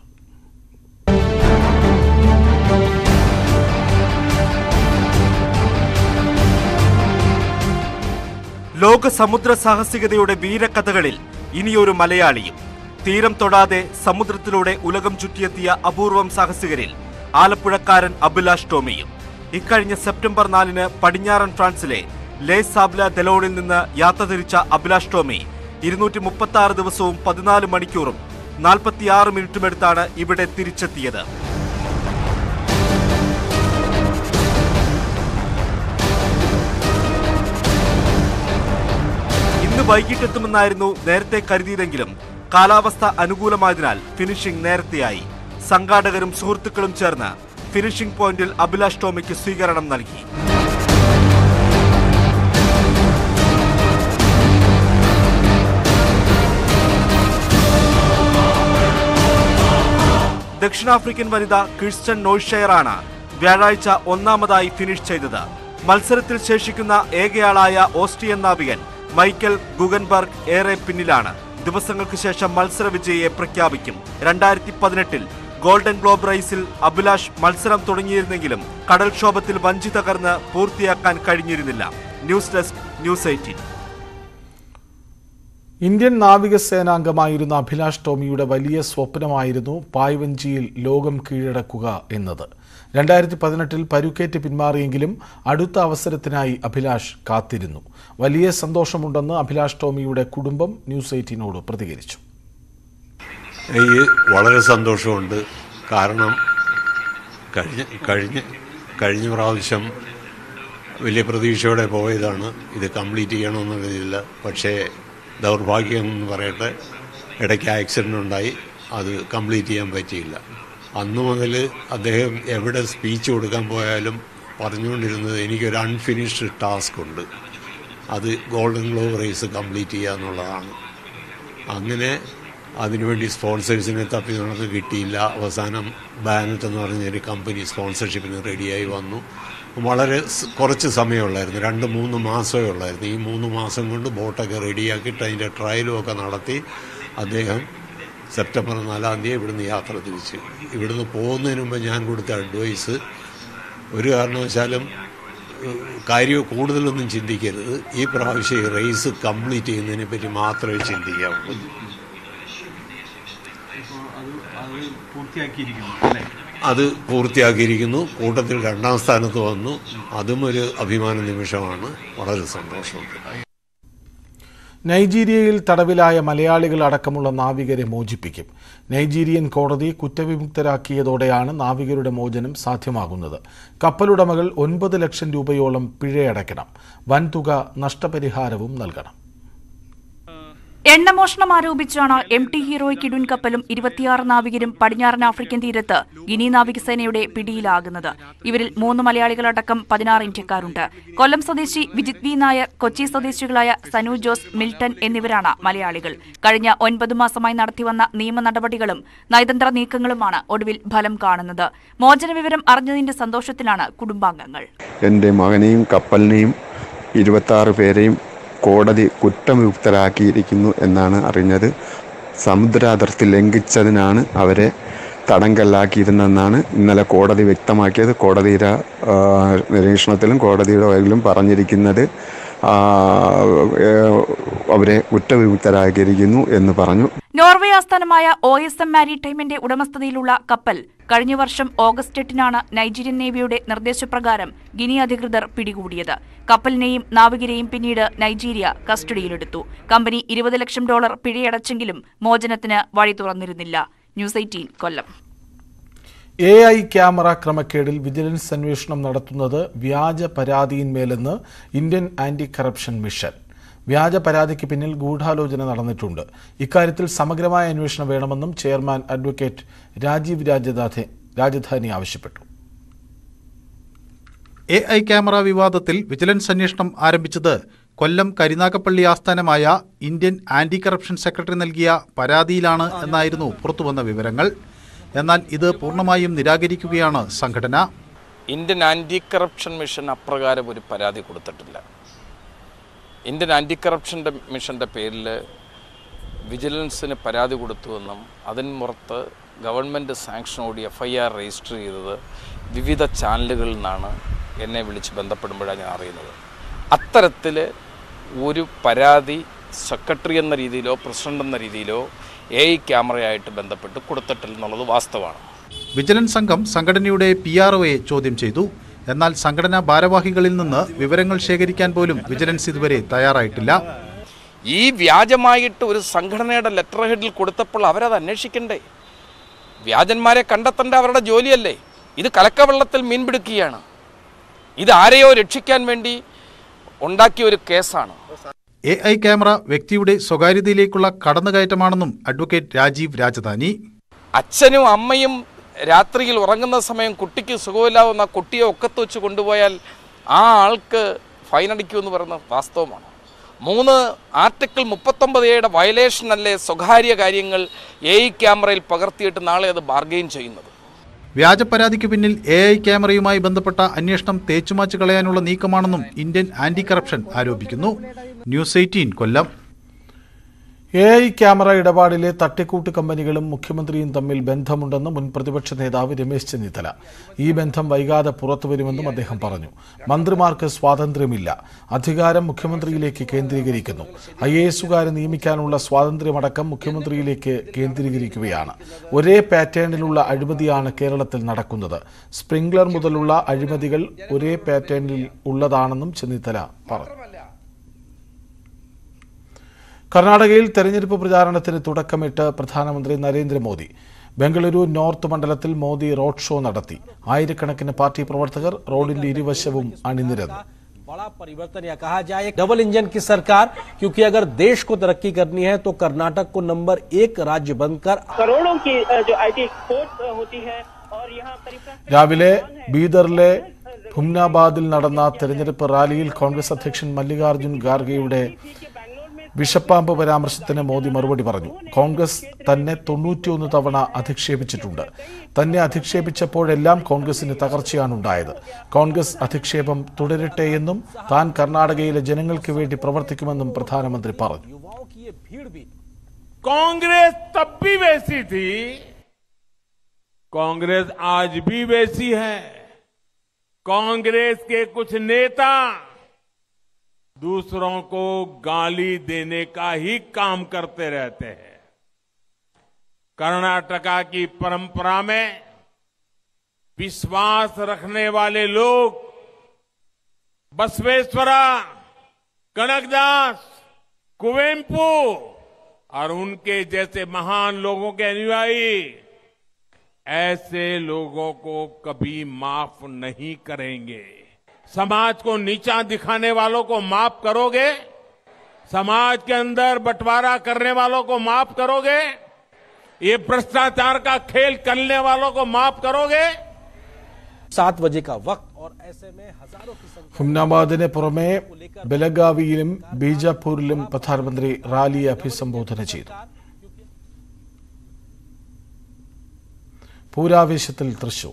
ലോക സമുദ്ര സാഹസികതയുടെ വീരകഥകളിൽ ഇനിയൊരു മലയാളിയും തീരം തൊടാതെ സമുദ്രത്തിലൂടെ ഉലകം ചുറ്റിയെത്തിയ അപൂർവം സാഹസികരിൽ ആലപ്പുഴക്കാരൻ അഭിലാഷ് ടോമിയും ഇക്കഴിഞ്ഞ സെപ്റ്റംബർ നാലിന് പടിഞ്ഞാറൻ ഫ്രാൻസിലെ ലേ സാബ്ല ദലോണിൽ നിന്ന് യാത്ര തിരിച്ച അഭിലാഷ് ടോമി ഇരുന്നൂറ്റി മുപ്പത്തി ആറ് ദിവസവും പതിനാല് മണിക്കൂറും നാൽപ്പത്തിയാറ് മിനിറ്റുമെടുത്താണ് ഇവിടെ തിരിച്ചെത്തിയത് ഇന്ന് വൈകിട്ടെത്തുമെന്നായിരുന്നു നേരത്തെ കരുതിയതെങ്കിലും കാലാവസ്ഥ അനുകൂലമായതിനാൽ ഫിനിഷിംഗ് നേരത്തെയായി സംഘാടകരും സുഹൃത്തുക്കളും ചേർന്ന് ഫിനിഷിംഗ് പോയിന്റിൽ അഭിലാഷ് ടോമിക്ക് സ്വീകരണം നൽകി ദക്ഷിണാഫ്രിക്കൻ വനിത ക്രിസ്റ്റൻ നോയ്ഷെയറാണ് വ്യാഴാഴ്ച ഒന്നാമതായി ഫിനിഷ് ചെയ്തത് മത്സരത്തിൽ ശേഷിക്കുന്ന ഏകയാളായ ഓസ്ട്രിയൻ നാവികൻ മൈക്കൽ ഗുഗൻബർഗ് ഏറെ പിന്നിലാണ് ദിവസങ്ങൾക്ക് ശേഷം മത്സര വിജയിയെ പ്രഖ്യാപിക്കും രണ്ടായിരത്തി പതിനെട്ടിൽ ഗോൾഡൻ ഗ്ലോബ് റൈസിൽ അഭിലാഷ് മത്സരം തുടങ്ങിയിരുന്നെങ്കിലും കടൽക്ഷോഭത്തിൽ വഞ്ചി തകർന്ന് പൂർത്തിയാക്കാൻ കഴിഞ്ഞിരുന്നില്ല news desk news eighteen Indian നാവികസേനാംഗമായിരുന്ന അഭിലാഷ് ടോമിയുടെ വലിയ സ്വപ്നമായിരുന്നു പായ്വഞ്ചിയിൽ ലോകം കീഴടക്കുക എന്നത് രണ്ടായിരത്തി പതിനെട്ടിൽ പരുക്കേറ്റ് പിന്മാറിയെങ്കിലും അടുത്ത അവസരത്തിനായി അഭിലാഷ് കാത്തിരുന്നു വലിയ സന്തോഷമുണ്ടെന്ന് അഭിലാഷ് ടോമിയുടെ കുടുംബം ന്യൂസ് എയ്റ്റീനോട് പ്രതികരിച്ചു എനിക്ക് വളരെ സന്തോഷമുണ്ട് കാരണം കഴിഞ്ഞ കഴിഞ്ഞ കഴിഞ്ഞ പ്രാവശ്യം വലിയ പ്രതീക്ഷയോടെ പോയതാണ് ഇത് കംപ്ലീറ്റ് ചെയ്യണമെന്നുള്ളതില്ല പക്ഷേ ദൗർഭാഗ്യം എന്ന് പറയട്ടെ ഇടയ്ക്ക് ആക്സിഡൻ്റ് ഉണ്ടായി അത് കംപ്ലീറ്റ് ചെയ്യാൻ പറ്റിയില്ല അന്ന് മുതൽ അദ്ദേഹം എവിടെ സ്പീച്ച് കൊടുക്കാൻ പോയാലും പറഞ്ഞുകൊണ്ടിരുന്നത് എനിക്കൊരു അൺഫിനിഷ്ഡ് ടാസ്ക് ഉണ്ട് അത് ഗോൾഡൻ ഗ്ലോബ് റേസ് കംപ്ലീറ്റ് ചെയ്യുക എന്നുള്ളതാണ് അങ്ങനെ അതിനുവേണ്ടി സ്പോൺസേഴ്സിനെ തപ്പി നമുക്ക് കിട്ടിയില്ല അവസാനം ബാനറ്റ് എന്ന് പറഞ്ഞൊരു കമ്പനി സ്പോൺസർഷിപ്പിന് റെഡിയായി വന്നു വളരെ സ് കുറച്ച് സമയമുള്ളായിരുന്നു രണ്ട് മൂന്ന് മാസമേ ഉള്ളായിരുന്നു ഈ മൂന്ന് മാസം കൊണ്ട് ബോട്ടൊക്കെ റെഡിയാക്കിയിട്ട് അതിൻ്റെ ട്രയലും ഒക്കെ നടത്തി അദ്ദേഹം സെപ്റ്റംബർ നാലാം തീയതി ഇവിടുന്ന് യാത്ര തിരിച്ചു ഇവിടുന്ന് പോകുന്നതിന് മുമ്പ് ഞാൻ കൊടുത്ത അഡ്വൈസ് ഒരു കാരണവശാലും ഏഹ്, കാര്യം കൂടുതലൊന്നും ചിന്തിക്കരുത് ഈ പ്രാവശ്യം ഈ റേസ് കംപ്ലീറ്റ് ചെയ്യുന്നതിനെ പറ്റി മാത്രമേ ചിന്തിക്കാവുള്ളൂ അത് പൂർത്തിയാക്കിയിരിക്കുന്നു കൂട്ടത്തിൽ രണ്ടാം സ്ഥാനത്ത് വന്നു അതും ഒരു അഭിമാന നിമിഷമാണ് വളരെ സന്തോഷമുണ്ട് നൈജീരിയയിൽ തടവിലായ മലയാളികൾ അടക്കമുള്ള നാവികരെ മോചിപ്പിക്കും നൈജീരിയൻ കോടതി കുറ്റവിമുക്തരാക്കിയതോടെയാണ് നാവികരുടെ മോചനം സാധ്യമാകുന്നത് കപ്പലുടമകൾ ഒൻപത് ലക്ഷം രൂപയോളം പിഴയടയ്ക്കണം വൻതുക നഷ്ടപരിഹാരവും നൽകണം എണ്ണമോഷണം ആരോപിച്ചാണ് എം ടി ഹീറോയ് കിടുൻ കപ്പലും ഇരുപത്തിയാറ് നാവികരും പടിഞ്ഞാറൻ ആഫ്രിക്കൻ തീരത്ത് ഗിനി നാവികസേനയുടെ പിടിയിലാകുന്നത് ഇവരിൽ മൂന്ന് മലയാളികളടക്കം പതിനാറ് ഇന്ത്യക്കാരുണ്ട് കൊല്ലം സ്വദേശി വിജിത് വി നായർ കൊച്ചി സ്വദേശികളായ സനു ജോസ് മിൽട്ടൺ എന്നിവരാണ് മലയാളികൾ കഴിഞ്ഞ ഒൻപത് മാസമായി നടത്തിവന്ന നിയമ നടപടികളും നയതന്ത്ര നീക്കങ്ങളുമാണ് ഒടുവിൽ ഫലം കാണുന്നത് മോചന വിവരം അറിഞ്ഞതിന്റെ സന്തോഷത്തിലാണ് കുടുംബാംഗങ്ങൾ എൻ്റെ മകനെയും കപ്പലിനെയും ഇരുപത്താറ് പേരെയും കോടതി കുറ്റമുക്തരാക്കിയിരിക്കുന്നു എന്നാണ് അറിഞ്ഞത് സമുദ്രാതിർത്തി ലംഘിച്ചതിനാണ് അവരെ തടങ്കല്ലാക്കിയിരുന്നെന്നാണ് ഇന്നലെ കോടതി വ്യക്തമാക്കിയത് കോടതിയുടെ ആ, നിരീക്ഷണത്തിലും കോടതിയുടെ വകയിലും പറഞ്ഞിരിക്കുന്നത് ആ, ഏ, അവരെ കുറ്റവിമുക്തരാക്കിയിരിക്കുന്നു എന്ന് പറഞ്ഞു നോർവേ ആസ്ഥാനമായ ഒ എസ് എം മാരിടൈമിന്റെ ഉടമസ്ഥതയിലുള്ള കപ്പൽ കഴിഞ്ഞ വർഷം ഓഗസ്റ്റ് എട്ടിനാണ് നൈജീരിയൻ നേവിയുടെ നിർദ്ദേശപ്രകാരം ഗിനി അധികൃതർ പിടികൂടിയത് കപ്പലിനെയും നാവികരെയും പിന്നീട് നൈജീരിയ കസ്റ്റഡിയിലെടുത്തു കമ്പനി ഇരുപത് ലക്ഷം ഡോളർ പിഴയടച്ചെങ്കിലും മോചനത്തിന് വഴി തുറന്നിരുന്നില്ല news eighteen Kollam A I camera ക്രമക്കേടിൽ വിജിലൻസ് അന്വേഷണം നടത്തുന്നത് വ്യാജ പരാതിയിന്മേലെന്ന് ഇന്ത്യൻ ആന്റി കറപ്ഷൻ മിഷൻ വ്യാജ പരാതിക്ക് പിന്നിൽ ഗൂഢാലോചന നടന്നിട്ടുണ്ട് ഇക്കാര്യത്തിൽ സമഗ്രമായ അന്വേഷണം വേണമെന്നും ചെയർമാൻ അഡ്വക്കേറ്റ് രാജീവ് രാജധാനി രാജധാനി ആവശ്യപ്പെട്ടു എ ഐ ക്യാമറ വിവാദത്തിൽ വിജിലൻസ് അന്വേഷണം ആരംഭിച്ചത് കൊല്ലം കരിനാഗപ്പള്ളി ആസ്ഥാനമായ ഇന്ത്യൻ ആന്റി കറപ്ഷൻ സെക്രട്ടറി നൽകിയ പരാതിയിലാണ് എന്നായിരുന്നു പുറത്തുവന്ന വിവരങ്ങൾ എന്നാൽ ഇത് പൂർണ്ണമായും നിരാകരിക്കുകയാണ് സംഘടന ഇന്ത്യൻ ആൻറ്റി കറപ്ഷൻ മിഷൻ അപ്രകാരം ഒരു പരാതി കൊടുത്തിട്ടില്ല ഇന്ത്യൻ ആൻറ്റി കറപ്ഷൻ്റെ മിഷൻ്റെ പേരിൽ വിജിലൻസിന് പരാതി കൊടുത്തുവെന്നും അതിന് പുറത്ത് ഗവൺമെൻറ് സാങ്ഷനോടി എഫ് ഐ ആർ രജിസ്റ്റർ ചെയ്തത് വിവിധ ചാനലുകളിൽ നിന്നാണ് എന്നെ വിളിച്ച് ബന്ധപ്പെടുമ്പോഴാണ് ഞാൻ അറിയുന്നത് അത്തരത്തിൽ ഒരു പരാതി സെക്രട്ടറി എന്ന രീതിയിലോ പ്രസിഡന്റ് എന്ന രീതിയിലോ എ ഐ ക്യാമറയായിട്ട് ബന്ധപ്പെട്ട് കൊടുത്തിട്ടില്ല എന്നുള്ളത് വാസ്തവമാണ് വിജിലൻസ് സംഘം സംഘടനയുടെ പി ആർ ഒയെ ചോദ്യം ചെയ്തു എന്നാൽ സംഘടനാ ഭാരവാഹികളിൽ നിന്ന് വിവരങ്ങൾ ശേഖരിക്കാൻ പോലും വിജിലൻസ് ഇതുവരെ തയ്യാറായിട്ടില്ല ഈ വ്യാജമായിട്ട് ഒരു സംഘടനയുടെ ലെറ്റർ ഹെഡിൽ കൊടുത്തപ്പോൾ അവരത് അന്വേഷിക്കണ്ടേ വ്യാജന്മാരെ കണ്ടെത്തേണ്ട അവരുടെ ജോലിയല്ലേ ഇത് കലക്കവെള്ളത്തിൽ മീൻ പിടിക്കുകയാണ് ഇത് ആരെയോ രക്ഷിക്കാൻ വേണ്ടി ഉണ്ടാക്കിയ ഒരു കേസാണ് എ ഐ ക്യാമറ വ്യക്തിയുടെ സ്വകാര്യതയിലേക്കുള്ള കടന്നുകയറ്റമാണെന്നും അഡ്വക്കേറ്റ് രാജീവ് രാജധാനി അച്ഛനും അമ്മയും രാത്രിയിൽ ഉറങ്ങുന്ന സമയം കുട്ടിക്ക് സുഖമില്ലാവുന്ന കുട്ടിയെ ഒക്കത്ത് വെച്ച് കൊണ്ടുപോയാൽ ആ ആൾക്ക് ഫൈൻ അടിക്കുമെന്ന് പറയുന്നത് വാസ്തവമാണ് മൂന്ന് ആർട്ടിക്കിൾ മുപ്പത്തൊമ്പത് എയുടെ വയലേഷൻ അല്ലേ സ്വകാര്യ കാര്യങ്ങൾ എ ഐ ക്യാമറയിൽ പകർത്തിയിട്ട് നാളെ അത് ബാർഗെയിൻ ചെയ്യുന്നത് വ്യാജ പരാതിക്ക് പിന്നിൽ എ ഐ ക്യാമറയുമായി ബന്ധപ്പെട്ട അന്വേഷണം തേച്ചുമാച്ച് കളയാനുള്ള നീക്കമാണെന്നും ഇന്ത്യൻ ആന്റി കറപ്ഷൻ ആരോപിക്കുന്നു news eighteen Kollam A I camera ഇടപാടിലെ തട്ടിക്കൂട്ട് കമ്പനികളും മുഖ്യമന്ത്രിയും തമ്മിൽ ബന്ധമുണ്ടെന്ന് മുൻ പ്രതിപക്ഷ നേതാവ് രമേശ് ചെന്നിത്തല ഈ ബന്ധം വൈകാതെ പുറത്തുവരുമെന്നും അദ്ദേഹം പറഞ്ഞു മന്ത്രിമാർക്ക് സ്വാതന്ത്ര്യമില്ല അധികാരം മുഖ്യമന്ത്രിയിലേക്ക് കേന്ദ്രീകരിക്കുന്നു ഐ എ എസുകാരെ നിയമിക്കാനുള്ള സ്വാതന്ത്ര്യമടക്കം മുഖ്യമന്ത്രിയിലേക്ക് കേന്ദ്രീകരിക്കുകയാണ് ഒരേ പാറ്റേണിലുള്ള അഴിമതിയാണ് കേരളത്തിൽ നടക്കുന്നത് സ്പ്രിംഗ്ലർ മുതലുള്ള അഴിമതികൾ ഒരേ പാറ്റേണിൽ ഉള്ളതാണെന്നും ചെന്നിത്തല പറഞ്ഞു കർണാടകയിൽ തെരഞ്ഞെടുപ്പ് പ്രചാരണത്തിന് തുടക്കമിട്ട് പ്രധാനമന്ത്രി നരേന്ദ്രമോദി ബംഗളൂരു നോർത്ത് മണ്ഡലത്തിൽ മോദി റോഡ് ഷോ നടത്തി ആയിരക്കണക്കിന് പാർട്ടി പ്രവർത്തകർ റോഡിന്റെ ഇരുവശവും അണിനിരന്നു बड़ा परिवर्तन या कहा जाए एक डबल इंजन की सरकार क्योंकि अगर देश को तरक्की करनी है तो कर्नाटक को नंबर एक राज्य बनकर करोड़ों की अ, जो आईटी एक्सपोर्ट अ, होती है और यहाँ രാവിലെ ബീദറിലെ ഭുംനാബാദിൽ നടന്ന തെരഞ്ഞെടുപ്പ് റാലിയിൽ കോൺഗ്രസ് അധ്യക്ഷൻ മല്ലികാർജ്ജുൻ ഖാർഗെയുടെ വിഷപ്പാമ്പ് പരാമർശത്തിന് മോദി മറുപടി പറഞ്ഞു കോൺഗ്രസ് തന്നെ തൊണ്ണൂറ്റിയൊന്ന് തവണ അധിക്ഷേപിച്ചിട്ടുണ്ട് തന്നെ അധിക്ഷേപിച്ചപ്പോഴെല്ലാം കോൺഗ്രസിന് തകർച്ചയാണ് ഉണ്ടായത് കോൺഗ്രസ് അധിക്ഷേപം തുടരട്ടെയെന്നും താൻ കർണാടകയിലെ ജനങ്ങൾക്ക് വേണ്ടി പ്രവർത്തിക്കുമെന്നും പ്രധാനമന്ത്രി പറഞ്ഞു कांग्रेस तब भी वैसी थी कांग्रेस आज भी वैसी है कांग्रेस के कुछ नेता दूसरों को गाली देने का ही काम करते रहते हैं कर्नाटका की परंपरा में विश्वास रखने वाले लोग बसवेश्वरा कनकदास कुवेम्पू और उनके जैसे महान लोगों के अनुयायी ऐसे लोगों को कभी माफ नहीं करेंगे समाज को नीचा दिखाने वालों को माफ करोगे समाज के अंदर बंटवारा करने वालों को माफ करोगे ये भ्रष्टाचार का खेल करने वालों को माफ करोगे सात बजे का वक्त और ऐसे में हजारों की संख्या ഹുംനാബാദിന് പുറമെ ബലഗാവിയിലും ബീജാപൂരിലും പ്രധാനമന്ത്രി റാലിയെ അഭിസംബോധന ചെയ്തു പൂരാവേശത്തിൽ തൃശൂർ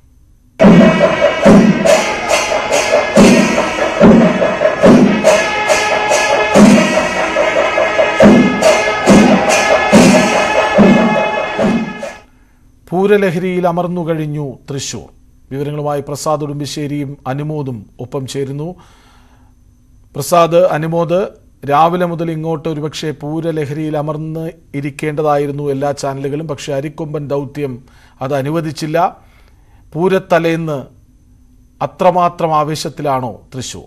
പൂരലഹരിയിൽ അമർന്നുകഴിഞ്ഞു തൃശൂർ വിവരങ്ങളുമായി പ്രസാദ് ഉടുമ്പിശ്ശേരിയും അനുമോദും ഒപ്പം ചേരുന്നു പ്രസാദ് അനുമോദ് രാവിലെ മുതൽ ഇങ്ങോട്ട് ഒരുപക്ഷെ പൂരലഹരിയിൽ അമർന്ന് ഇരിക്കേണ്ടതായിരുന്നു എല്ലാ ചാനലുകളും പക്ഷേ അരിക്കൊമ്പൻ ദൗത്യം അത് അനുവദിച്ചില്ല പൂരത്തലേന്ന് അത്രമാത്രം ആവേശത്തിലാണോ തൃശൂർ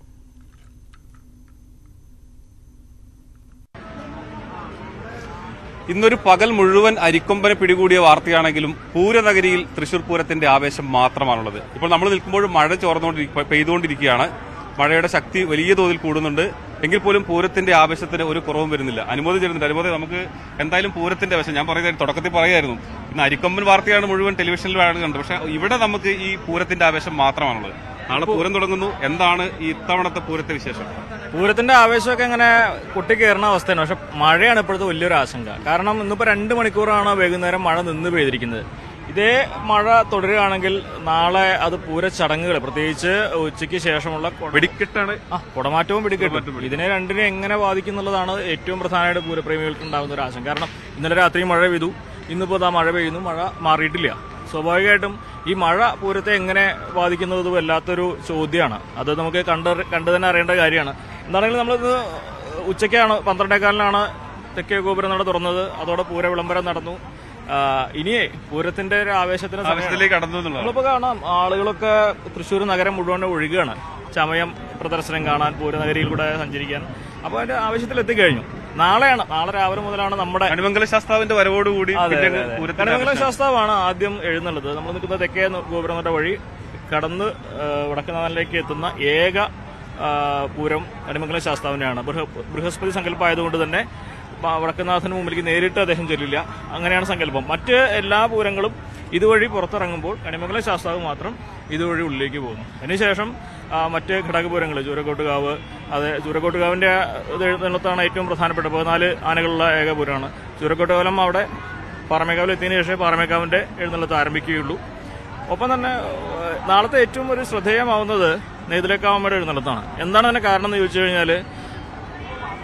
ഇന്നൊരു പകൽ മുഴുവൻ അരിക്കൊമ്പനെ പിടികൂടിയ വാർത്തയാണെങ്കിലും പൂരനഗരിയിൽ തൃശൂർ പൂരത്തിന്റെ ആവേശം മാത്രമാണുള്ളത് ഇപ്പോൾ നമ്മൾ നിൽക്കുമ്പോൾ മഴ ചോർന്നുകൊണ്ടിരിക്കുക പെയ്തുകൊണ്ടിരിക്കുകയാണ് മഴയുടെ ശക്തി വലിയ തോതിൽ കൂടുന്നുണ്ട് എങ്കിൽ പോലും പൂരത്തിന്റെ ആവേശത്തിന് ഒരു കുറവും വരുന്നില്ല അനുമതി ചേരുന്നുണ്ട് അനുമതി നമുക്ക് എന്തായാലും പൂരത്തിന്റെ ആവേശം ഞാൻ പറയുന്നത് തുടക്കത്തിൽ പറയായിരുന്നു ഇന്ന് അരിക്കൊമ്പൻ വാർത്തയാണ് മുഴുവൻ ടെലിവിഷനിലാണ് കണ്ടത് പക്ഷെ ഇവിടെ നമുക്ക് ഈ പൂരത്തിന്റെ ആവേശം മാത്രമാണുള്ളത് നാളെ പൂരം തുടങ്ങുന്നു എന്താണ് ഈ ഇത്തവണത്തെ പൂരത്തെ വിശേഷം പൂരത്തിന്റെ ആവേശമൊക്കെ ഇങ്ങനെ കൊട്ടിക്കയറുന്ന അവസ്ഥയാണ് പക്ഷെ മഴയാണ് ഇപ്പോഴത്തെ വലിയൊരു ആശങ്ക കാരണം ഇന്നിപ്പോ രണ്ട് മണിക്കൂറാണ് വൈകുന്നേരം മഴ നിന്ന് പെയ്തിരിക്കുന്നത് ഇതേ മഴ തുടരുകയാണെങ്കിൽ നാളെ അത് പൂര ചടങ്ങുകൾ പ്രത്യേകിച്ച് ഉച്ചയ്ക്ക് ശേഷമുള്ള വെടിക്കെട്ടാണ് ആ കുടമാറ്റവും വെടിക്കെട്ടും ഇതിനെ രണ്ടിനെ എങ്ങനെ ബാധിക്കുന്നുള്ളതാണ് ഏറ്റവും പ്രധാനമായിട്ട് പൂരപ്രേമികൾക്ക് ഉണ്ടാകുന്ന ഒരു ആശങ്ക കാരണം ഇന്നലെ രാത്രി മഴ പെയ്തു ഇന്നിപ്പോൾ ആ മഴ പെയ്യുന്നു മഴ മാറിയിട്ടില്ല സ്വാഭാവികമായിട്ടും ഈ മഴ പൂരത്തെ എങ്ങനെ ബാധിക്കുന്നത് വല്ലാത്തൊരു ചോദ്യമാണ് അത് നമുക്ക് കണ്ട് കണ്ടു തന്നെ അറിയേണ്ട കാര്യമാണ് എന്താണെങ്കിലും നമ്മളിത് ഉച്ചയ്ക്കാണ് പന്ത്രണ്ടേക്കാലിനാണ് തെക്കേ ഗോപുരം നട തുറന്നത് അതോടെ പൂര വിളംബരം നടന്നു ആ, ഇനിയേ പൂരത്തിന്റെ ഒരു ആവേശത്തിന് സമയമാണ്. ആവേശത്തിലേക്ക് കടന്നു എന്നുള്ളതാണ്. നമ്മളിപ്പോ കാണാം ആളുകളൊക്കെ തൃശ്ശൂർ നഗരം മുഴുവൻ ഒഴുകുകയാണ് ചമയം പ്രദർശനം കാണാൻ പൂരനഗരിയിൽ കൂടെ സഞ്ചരിക്കാൻ അപ്പോൾ അതിന്റെ ആവശ്യത്തിൽ എത്തിക്കഴിഞ്ഞു നാളെയാണ് നാളെ രാവിലെ മുതലാണ് നമ്മുടെ കണിമംഗല ശാസ്താവിന്റെ വരവോടുകൂടി അതെ, പിന്നെ അതെ, അതെ. പൂരത്തിന്റെ കണിമംഗലം ആവേശം. ശാസ്താവാണ് ആദ്യം എഴുന്നള്ളത് നമ്മൾ നിൽക്കുന്ന തെക്കേ ഗോപുരനട വഴി കടന്ന് വടക്കുനാഥനിലേക്ക് എത്തുന്ന ഏക ആ, പൂരം കണിമംഗലം ശാസ്താവിനെയാണ് ബൃഹ- ബൃഹസ്പതി സങ്കല്പമായതുകൊണ്ട് തന്നെ പ- വടക്കുനാഥന് മുമ്പിലേക്ക് നേരിട്ട് അദ്ദേഹം ചെല്ലില്ല അങ്ങനെയാണ് സങ്കല്പം മറ്റ് എല്ലാ പൂരങ്ങളും ഇതുവഴി പുറത്തിറങ്ങുമ്പോൾ കണിമംഗലം ശാസ്താവ് മാത്രം ഇതുവഴി ഉള്ളിലേക്ക് പോകുന്നു അതിനുശേഷം ആ, മറ്റ് ഘടകപൂരങ്ങൾ ചൂരക്കോട്ടുകാവ് അത് ചൂരക്കോട്ടുകാവിന്റെ ഇത് എഴുന്നള്ളത്താണ് ഏറ്റവും പ്രധാനപ്പെട്ട പതിനാല് ആനകളുള്ള ഏക പൂരമാണ് ചൂരക്കോട്ടുകാലം അവിടെ പാറമേക്കാവിൽ എത്തിയതിനു ശേഷമേ പാറമേക്കാവിന്റെ എഴുന്നള്ളത്ത് ആരംഭിക്കുകയുള്ളൂ ഒപ്പം തന്നെ ഏഹ്, നാളത്തെ ഏറ്റവും ഒരു ശ്രദ്ധേയമാവുന്നത് നെയ്തിലേക്കാവമ്മയുടെ എഴുന്നള്ളത്താണ് എന്താണ് അതിന്റെ കാരണം എന്ന് ചോദിച്ചു കഴിഞ്ഞാൽ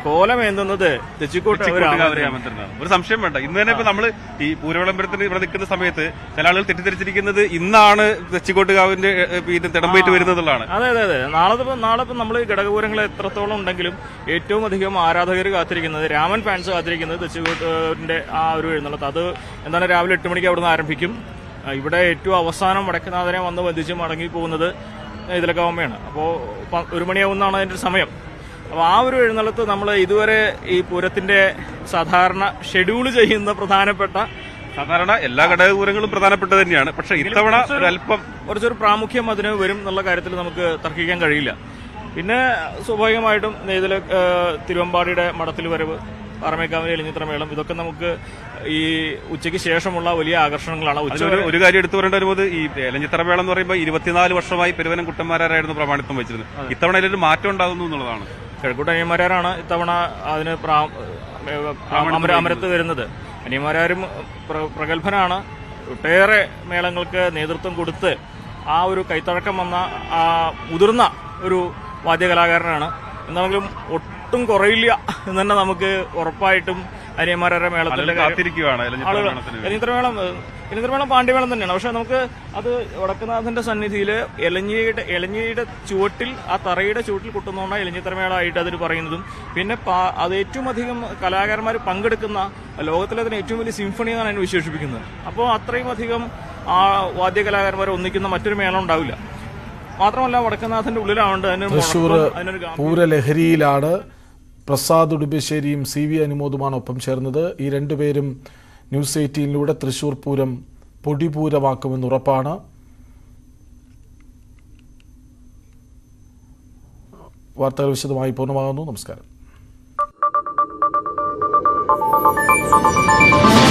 കോലമേന്തുന്നത് തെച്ചിക്കോട്ട് തെച്ചിക്കോട്ടുകാവ് രാമചന്ദ്രനാണ് ഒരു സംശയം വേണ്ട ഇന്ന് തന്നെ ഇപ്പൊ നമ്മള് ഈ പൂരവിളംബരത്തിന് ഇവിടെ നിൽക്കുന്ന സമയത്ത് ചില ആളുകൾ തെറ്റിദ്ധരിച്ചിരിക്കുന്നത് ഇന്നാണ് തെച്ചിക്കോട്ടുകാവിന്റെ ഏ, പിന്നെ തിടമ്പേറ്റ് വരുന്നതുള്ളതാണ് അതെ അതെ അതെ നാളെ ഇപ്പം നാളെ ഇപ്പം നമ്മൾ ഘടകപൂരങ്ങൾ എത്രത്തോളം ഉണ്ടെങ്കിലും ഏറ്റവും അധികം ആരാധകർ കാത്തിരിക്കുന്നത് രാമൻ ഫാൻസ് കാത്തിരിക്കുന്നത് തെച്ചുകോട്ടിന്റെ ആ ഒരു എഴുന്നള്ളത്ത് അത് എന്താണ് രാവിലെ എട്ട് മണിക്ക് അവിടുന്ന് ആരംഭിക്കും ആ, ഇവിടെ ഏറ്റവും അവസാനം വടക്കുനാഥനെ വന്ന് വധിച്ച് മടങ്ങി പോകുന്നത് ഇതിലക്കാവുമ്പയാണ് അപ്പോൾ ഒരു മണിയാവുന്നതാണ് അതിന്റെ ഒരു സമയം അപ്പോൾ ആ ഒരു എഴുന്നള്ളത്ത് നമ്മൾ ഇതുവരെ ഈ പൂരത്തിന്റെ സാധാരണ ഷെഡ്യൂൾ ചെയ്യുന്ന പ്രധാനപ്പെട്ട സാധാരണ എല്ലാ ഘടകപൂരങ്ങളും പ്രധാനപ്പെട്ടത് തന്നെയാണ് പക്ഷെ ഇത്തവണ ഒരു അല്പം കുറച്ചൊരു പ്രാമുഖ്യം അതിന് വരും എന്നുള്ള കാര്യത്തിൽ നമുക്ക് തർക്കിക്കാൻ കഴിയില്ല പിന്നെ സ്വാഭാവികമായിട്ടും ഇതിൽ തിരുവമ്പാടിയുടെ മഠത്തിൽ വരവ് പാറമേക്കാവിലെ എലിഞ്ഞിത്ര മേളം ഇതൊക്കെ നമുക്ക് ഈ ഉച്ചയ്ക്ക് ശേഷമുള്ള വലിയ ആകർഷണങ്ങളാണ് ഉച്ച അതിലൊരു ഒരു കാര്യം എടുത്തു പറയേണ്ട വരുമ്പോൾ ഈ എലഞ്ഞിത്തറമേളം എന്ന് പറയുമ്പോൾ ഇരുപത്തിനാല് വർഷമായി പെരുവനം കുട്ടന്മാരായിരുന്നു പ്രമാണിത്വം വെച്ചിരുന്നത് ഇത്തവണ ഇതിലൊരു മാറ്റം ഉണ്ടാകുന്നു എന്നുള്ളതാണ് കിഴക്കൂട്ട് അനിയന്മാരാണ് ഇത്തവണ അതിന് പ്രാ- അമര- അമരത്ത് വരുന്നത് അനിയന്മാരും പ്ര- പ്രഗത്ഭനാണ് ഒട്ടേറെ മേളങ്ങൾക്ക് നേതൃത്വം കൊടുത്ത് ആ ഒരു കൈത്തഴക്കം വന്ന ആ മുതിർന്ന ഒരു വാദ്യകലാകാരനാണ് എന്നാണെങ്കിലും ഒട്ടും കുറയില്ല എന്ന് തന്നെ നമുക്ക് ഉറപ്പായിട്ടും അനിയന്മാരുടെ മേളത്തിന്റെ ആളുകൾ കാത്തിരിക്കുകയാണ് ഇലഞ്ഞിത്തറ ആളുകൾ മേളത്തിന് വേണ്ടി. എലിഞ്ഞിത്രമേളം എലിഞ്ഞിത്രമേളം പാണ്ഡ്യമേളം തന്നെയാണ് പക്ഷെ നമുക്ക് അത് വടക്കുനാഥന്റെ സന്നിധിയിൽ എലഞ്ഞിയുടെ എലഞ്ഞിയുടെ ചുവട്ടിൽ ആ തറയുടെ ചുവട്ടിൽ കുട്ടുന്നതുകൊണ്ടാണ് എലിഞ്ഞിത്രമേളമായിട്ട് അതിന് പറയുന്നതും പിന്നെ പാ- അത് ഏറ്റവും അധികം കലാകാരന്മാർ പങ്കെടുക്കുന്ന ലോകത്തിലെ തന്നെ ഏറ്റവും വലിയ സിംഫണി എന്നാണ് അതിനെ വിശേഷിപ്പിക്കുന്നത് അപ്പോൾ അത്രയും അധികം ആ വാദ്യകലാകാരന്മാർ ഒന്നിക്കുന്ന മറ്റൊരു മേളം ഉണ്ടാവില്ല മാത്രമല്ല വടക്കുനാഥന്റെ ഉള്ളിലാവുണ്ട് അതിനൊരു തൃശൂർ മുഴക്കം, അതിനൊരു ഗാ- പൂരലഹരിയിലാണ് പ്രസാദ് ഉടുമ്പശ്ശേരിയും സി വി അനുമോദുമാണ് ഒപ്പം ചേർന്നത് ഈ രണ്ടുപേരും ന്യൂസ് എയ്റ്റീനിലൂടെ തൃശൂർ പൂരം പൊടിപൂരമാക്കുമെന്ന് ഉറപ്പാണ് വാർത്തകൾ വിശദമായി പൂർണ്ണമാകുന്നു നമസ്കാരം